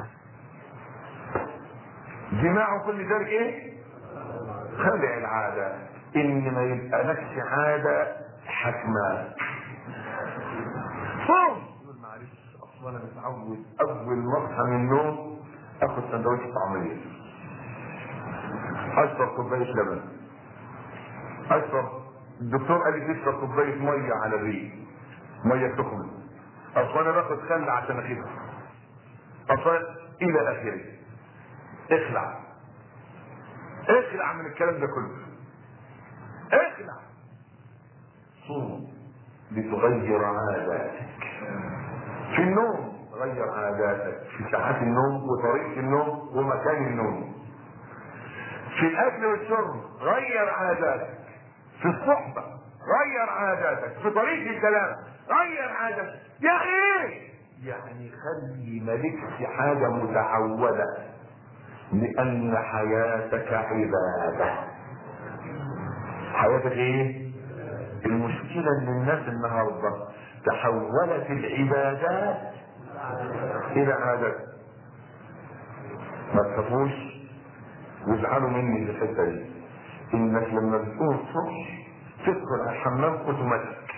جماع كل ذلك ايه خلع العادة ان ما يبقى لكش عادة حكمة صوم يقول معلش اصلا انا متعود اول ما اصحى من النوم اخد سندوتش طعمية اشرب كوباية لبن اشرب الدكتور قال لي تشرب كوباية مية على الريق مية سخنة اصلا انا باخد خل عشان اخف اصلا الى اخره اخلع اخلع من الكلام ده كله اخلع صوم لتغير عاداتك في النوم غير عاداتك في ساعات النوم وطريقة النوم ومكان النوم في الاكل والشرب غير عاداتك في الصحبة غير عاداتك في طريقة الكلام غير عاداتك يا ايه يعني خلي مالكش حاجة متعودة لأن حياتك عبادة حياتك ايه المشكلة ان الناس النهاردة تحولت العبادات الى عادات ما تخافوش وازعلوا مني في الحتة دي انك لما بتقوم الصبح تدخل على الحمام اوتوماتيك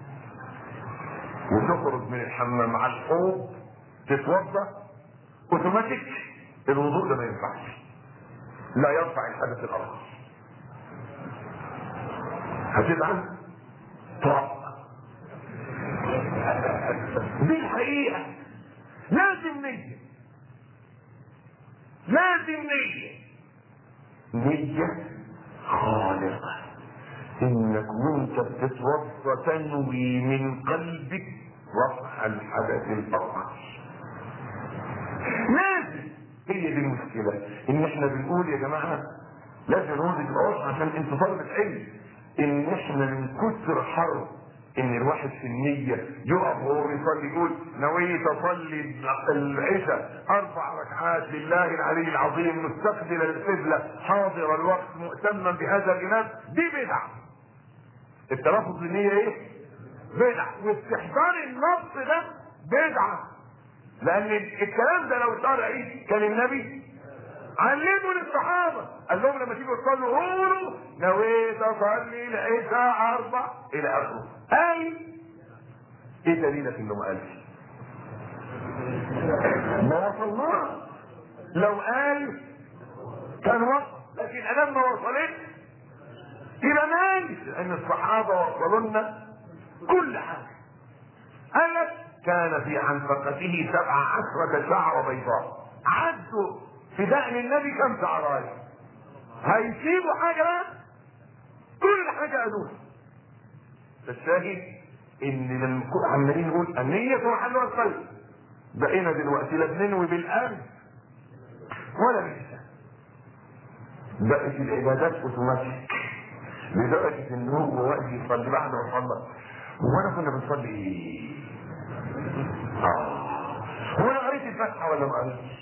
وتخرج من الحمام على الحوض تتوضا اوتوماتيك الوضوء ده ما ينفعش لا يرفع الحدث الاصغر هتزعل طب دي الحقيقة لازم نية لازم نية نية خالصة انك وانت بتتوضا تنوي من قلبك رفع الحدث الاصغر لازم هي دي المشكلة ان احنا بنقول يا جماعة لازم نقول الأوصى عشان انتوا طلبة علم ان احنا من كتر حرب ان الواحد في النية يقف وهو بيصلي يقول نويت اصلي العشاء اربع ركعات لله العلي العظيم مستقبل القبلة حاضر الوقت مؤتما بهذا الامام دي بدعة التلفظ بالنية ايه؟ بدعة واستحضار النص ده بدعة لان الكلام ده لو صار ايه كان النبي علموا للصحابة قال لهم لما تيجوا تصلوا قولوا نويت اصلي العشاء اربع الى اخره اي ايه دليلك انه ما قالش ما وصلناش لو قال كان وصل لكن ادام ما وصلتش يبقى مالش لان الصحابة وصلوا لنا كل حاجة قال لك كان في عنفقته سبع عشرة شعر بيضاء عدوا في دقن النبي كم شعرايه هيسيبوا حاجة بقى كل حاجة قالوها الشاهد ان لما عمالين نقول النية محلها القلب بقينا دلوقتي لا بننوي بالقلب ولا باللسان بقت العبادات اوتوماتيك لدرجة ان هو وقت يصلي بعد ما صلى هو انا كنا بنصلي ايه؟ اه هو انا قريت الفاتحة ولا ما قريتش؟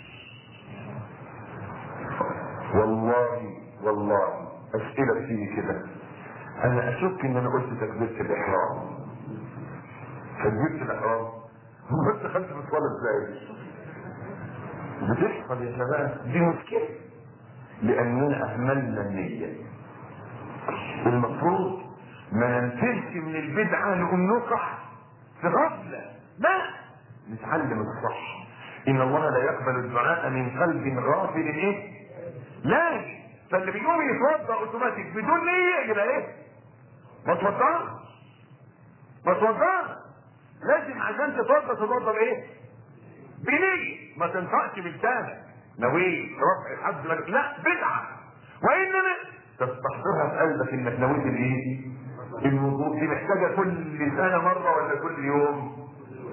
والله والله اسئلة بتيجي كده انا اشك ان انا قلت تكبيرة الاحرام تكبيرة الاحرام هو انت دخلت في الصلاة ازاي بتحصل يا شباب دي مشكلة لاننا اهملنا النية المفروض ما ننتهش من البدعة نقوم نقع في غفلة لا نتعلم الصح ان الله لا يقبل الدعاء من قلب غافل ايه لا فاللي بيقوم يتوضا اوتوماتيك بدون نية يبقى ايه ما توضاش ما توضاش لازم عشان تتوضا تتوضا بايه بنية ما تنطقش بلسانك نويت رفع الحد ملك لا بدعة وانما تستحضرها في قلبك انك نويت الايه الوضوء دي محتاجة كل سنة مرة ولا كل يوم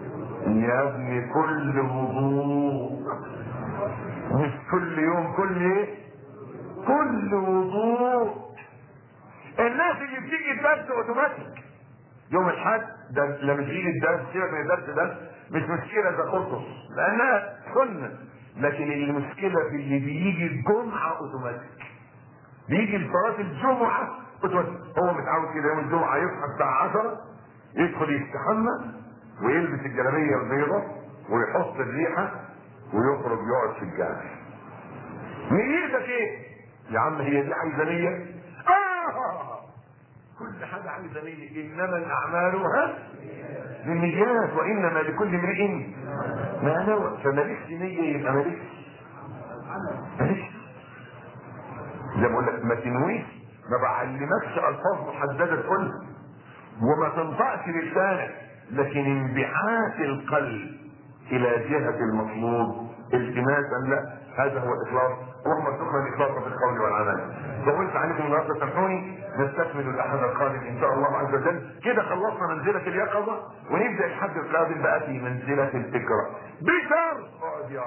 يا ابني كل وضوء مش كل يوم كل ايه كل وضوء الناس اللي بتيجي الدرس اوتوماتيك يوم الحد ده لما تيجي الدرس سيبك من الدرس ده مش مشكله ده قصص لانها سنه لكن المشكله في اللي بيجي الجمعه اوتوماتيك بيجي لصلاه الجمعه اوتوماتيك هو متعود كده يوم الجمعه يصحى الساعه 10 يدخل يستحمى ويلبس الجلابيه البيضاء ويحط الريحه ويخرج يقعد في الجامع نيتك ايه؟ يا عم هي دي عايزه نيه؟ آه كل حاجه عايزه نيه انما الاعمال ها بالنيات وانما لكل امرئ ما نوى فمالكش نيه يبقى مالكش مالكش زي ما بقول لك ما تنويش ما بعلمكش الفاظ محدده تقول وما تنطقش لسانك لكن انبعاث القلب الى جهه المطلوب التماسا لا هذا هو الاخلاص اللهم ارزقنا الاخلاص في القول والعمل طولت عليكم النهارده سامحوني نستكمل الاحد القادم ان شاء الله عز وجل كده خلصنا منزله اليقظه ونبدا الحد القادم بقى في منزله الفكره بشر اقعد يا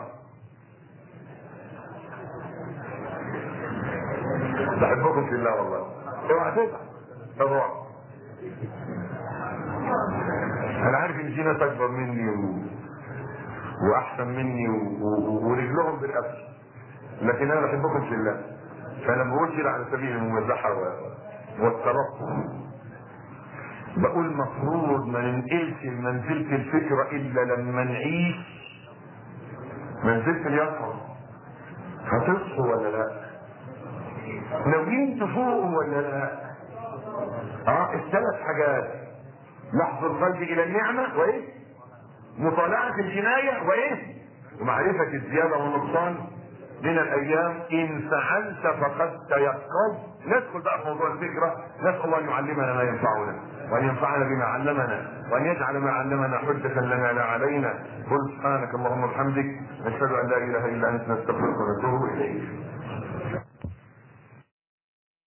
بحبكم في الله والله اوعى تزعل اوعى انا عارف ان في ناس اكبر مني و... واحسن مني و... و... ورجلهم بالقفل لكن انا بحبكم في الله فانا ما بقولش كده على سبيل الممازحه و... والترفه بقول مفروض ما ننقلش منزلة الفكرة إلا لما نعيش منزلة اليقظة هتصحوا ولا لا؟ ناويين تفوقوا ولا لا؟ اه الثلاث حاجات لحظ القلب الى النعمه وايه؟ مطالعه الجنايه وايه؟ ومعرفه الزياده والنقصان من الايام ان فعلت فقد تيقظ ندخل بقى في موضوع الفكره نسال الله ان يعلمنا ما ينفعنا وان ينفعنا بما علمنا وان يجعل ما علمنا حجه لنا لا علينا قل سبحانك اللهم وبحمدك نشهد ان لا اله الا انت نستغفرك ونتوب اليك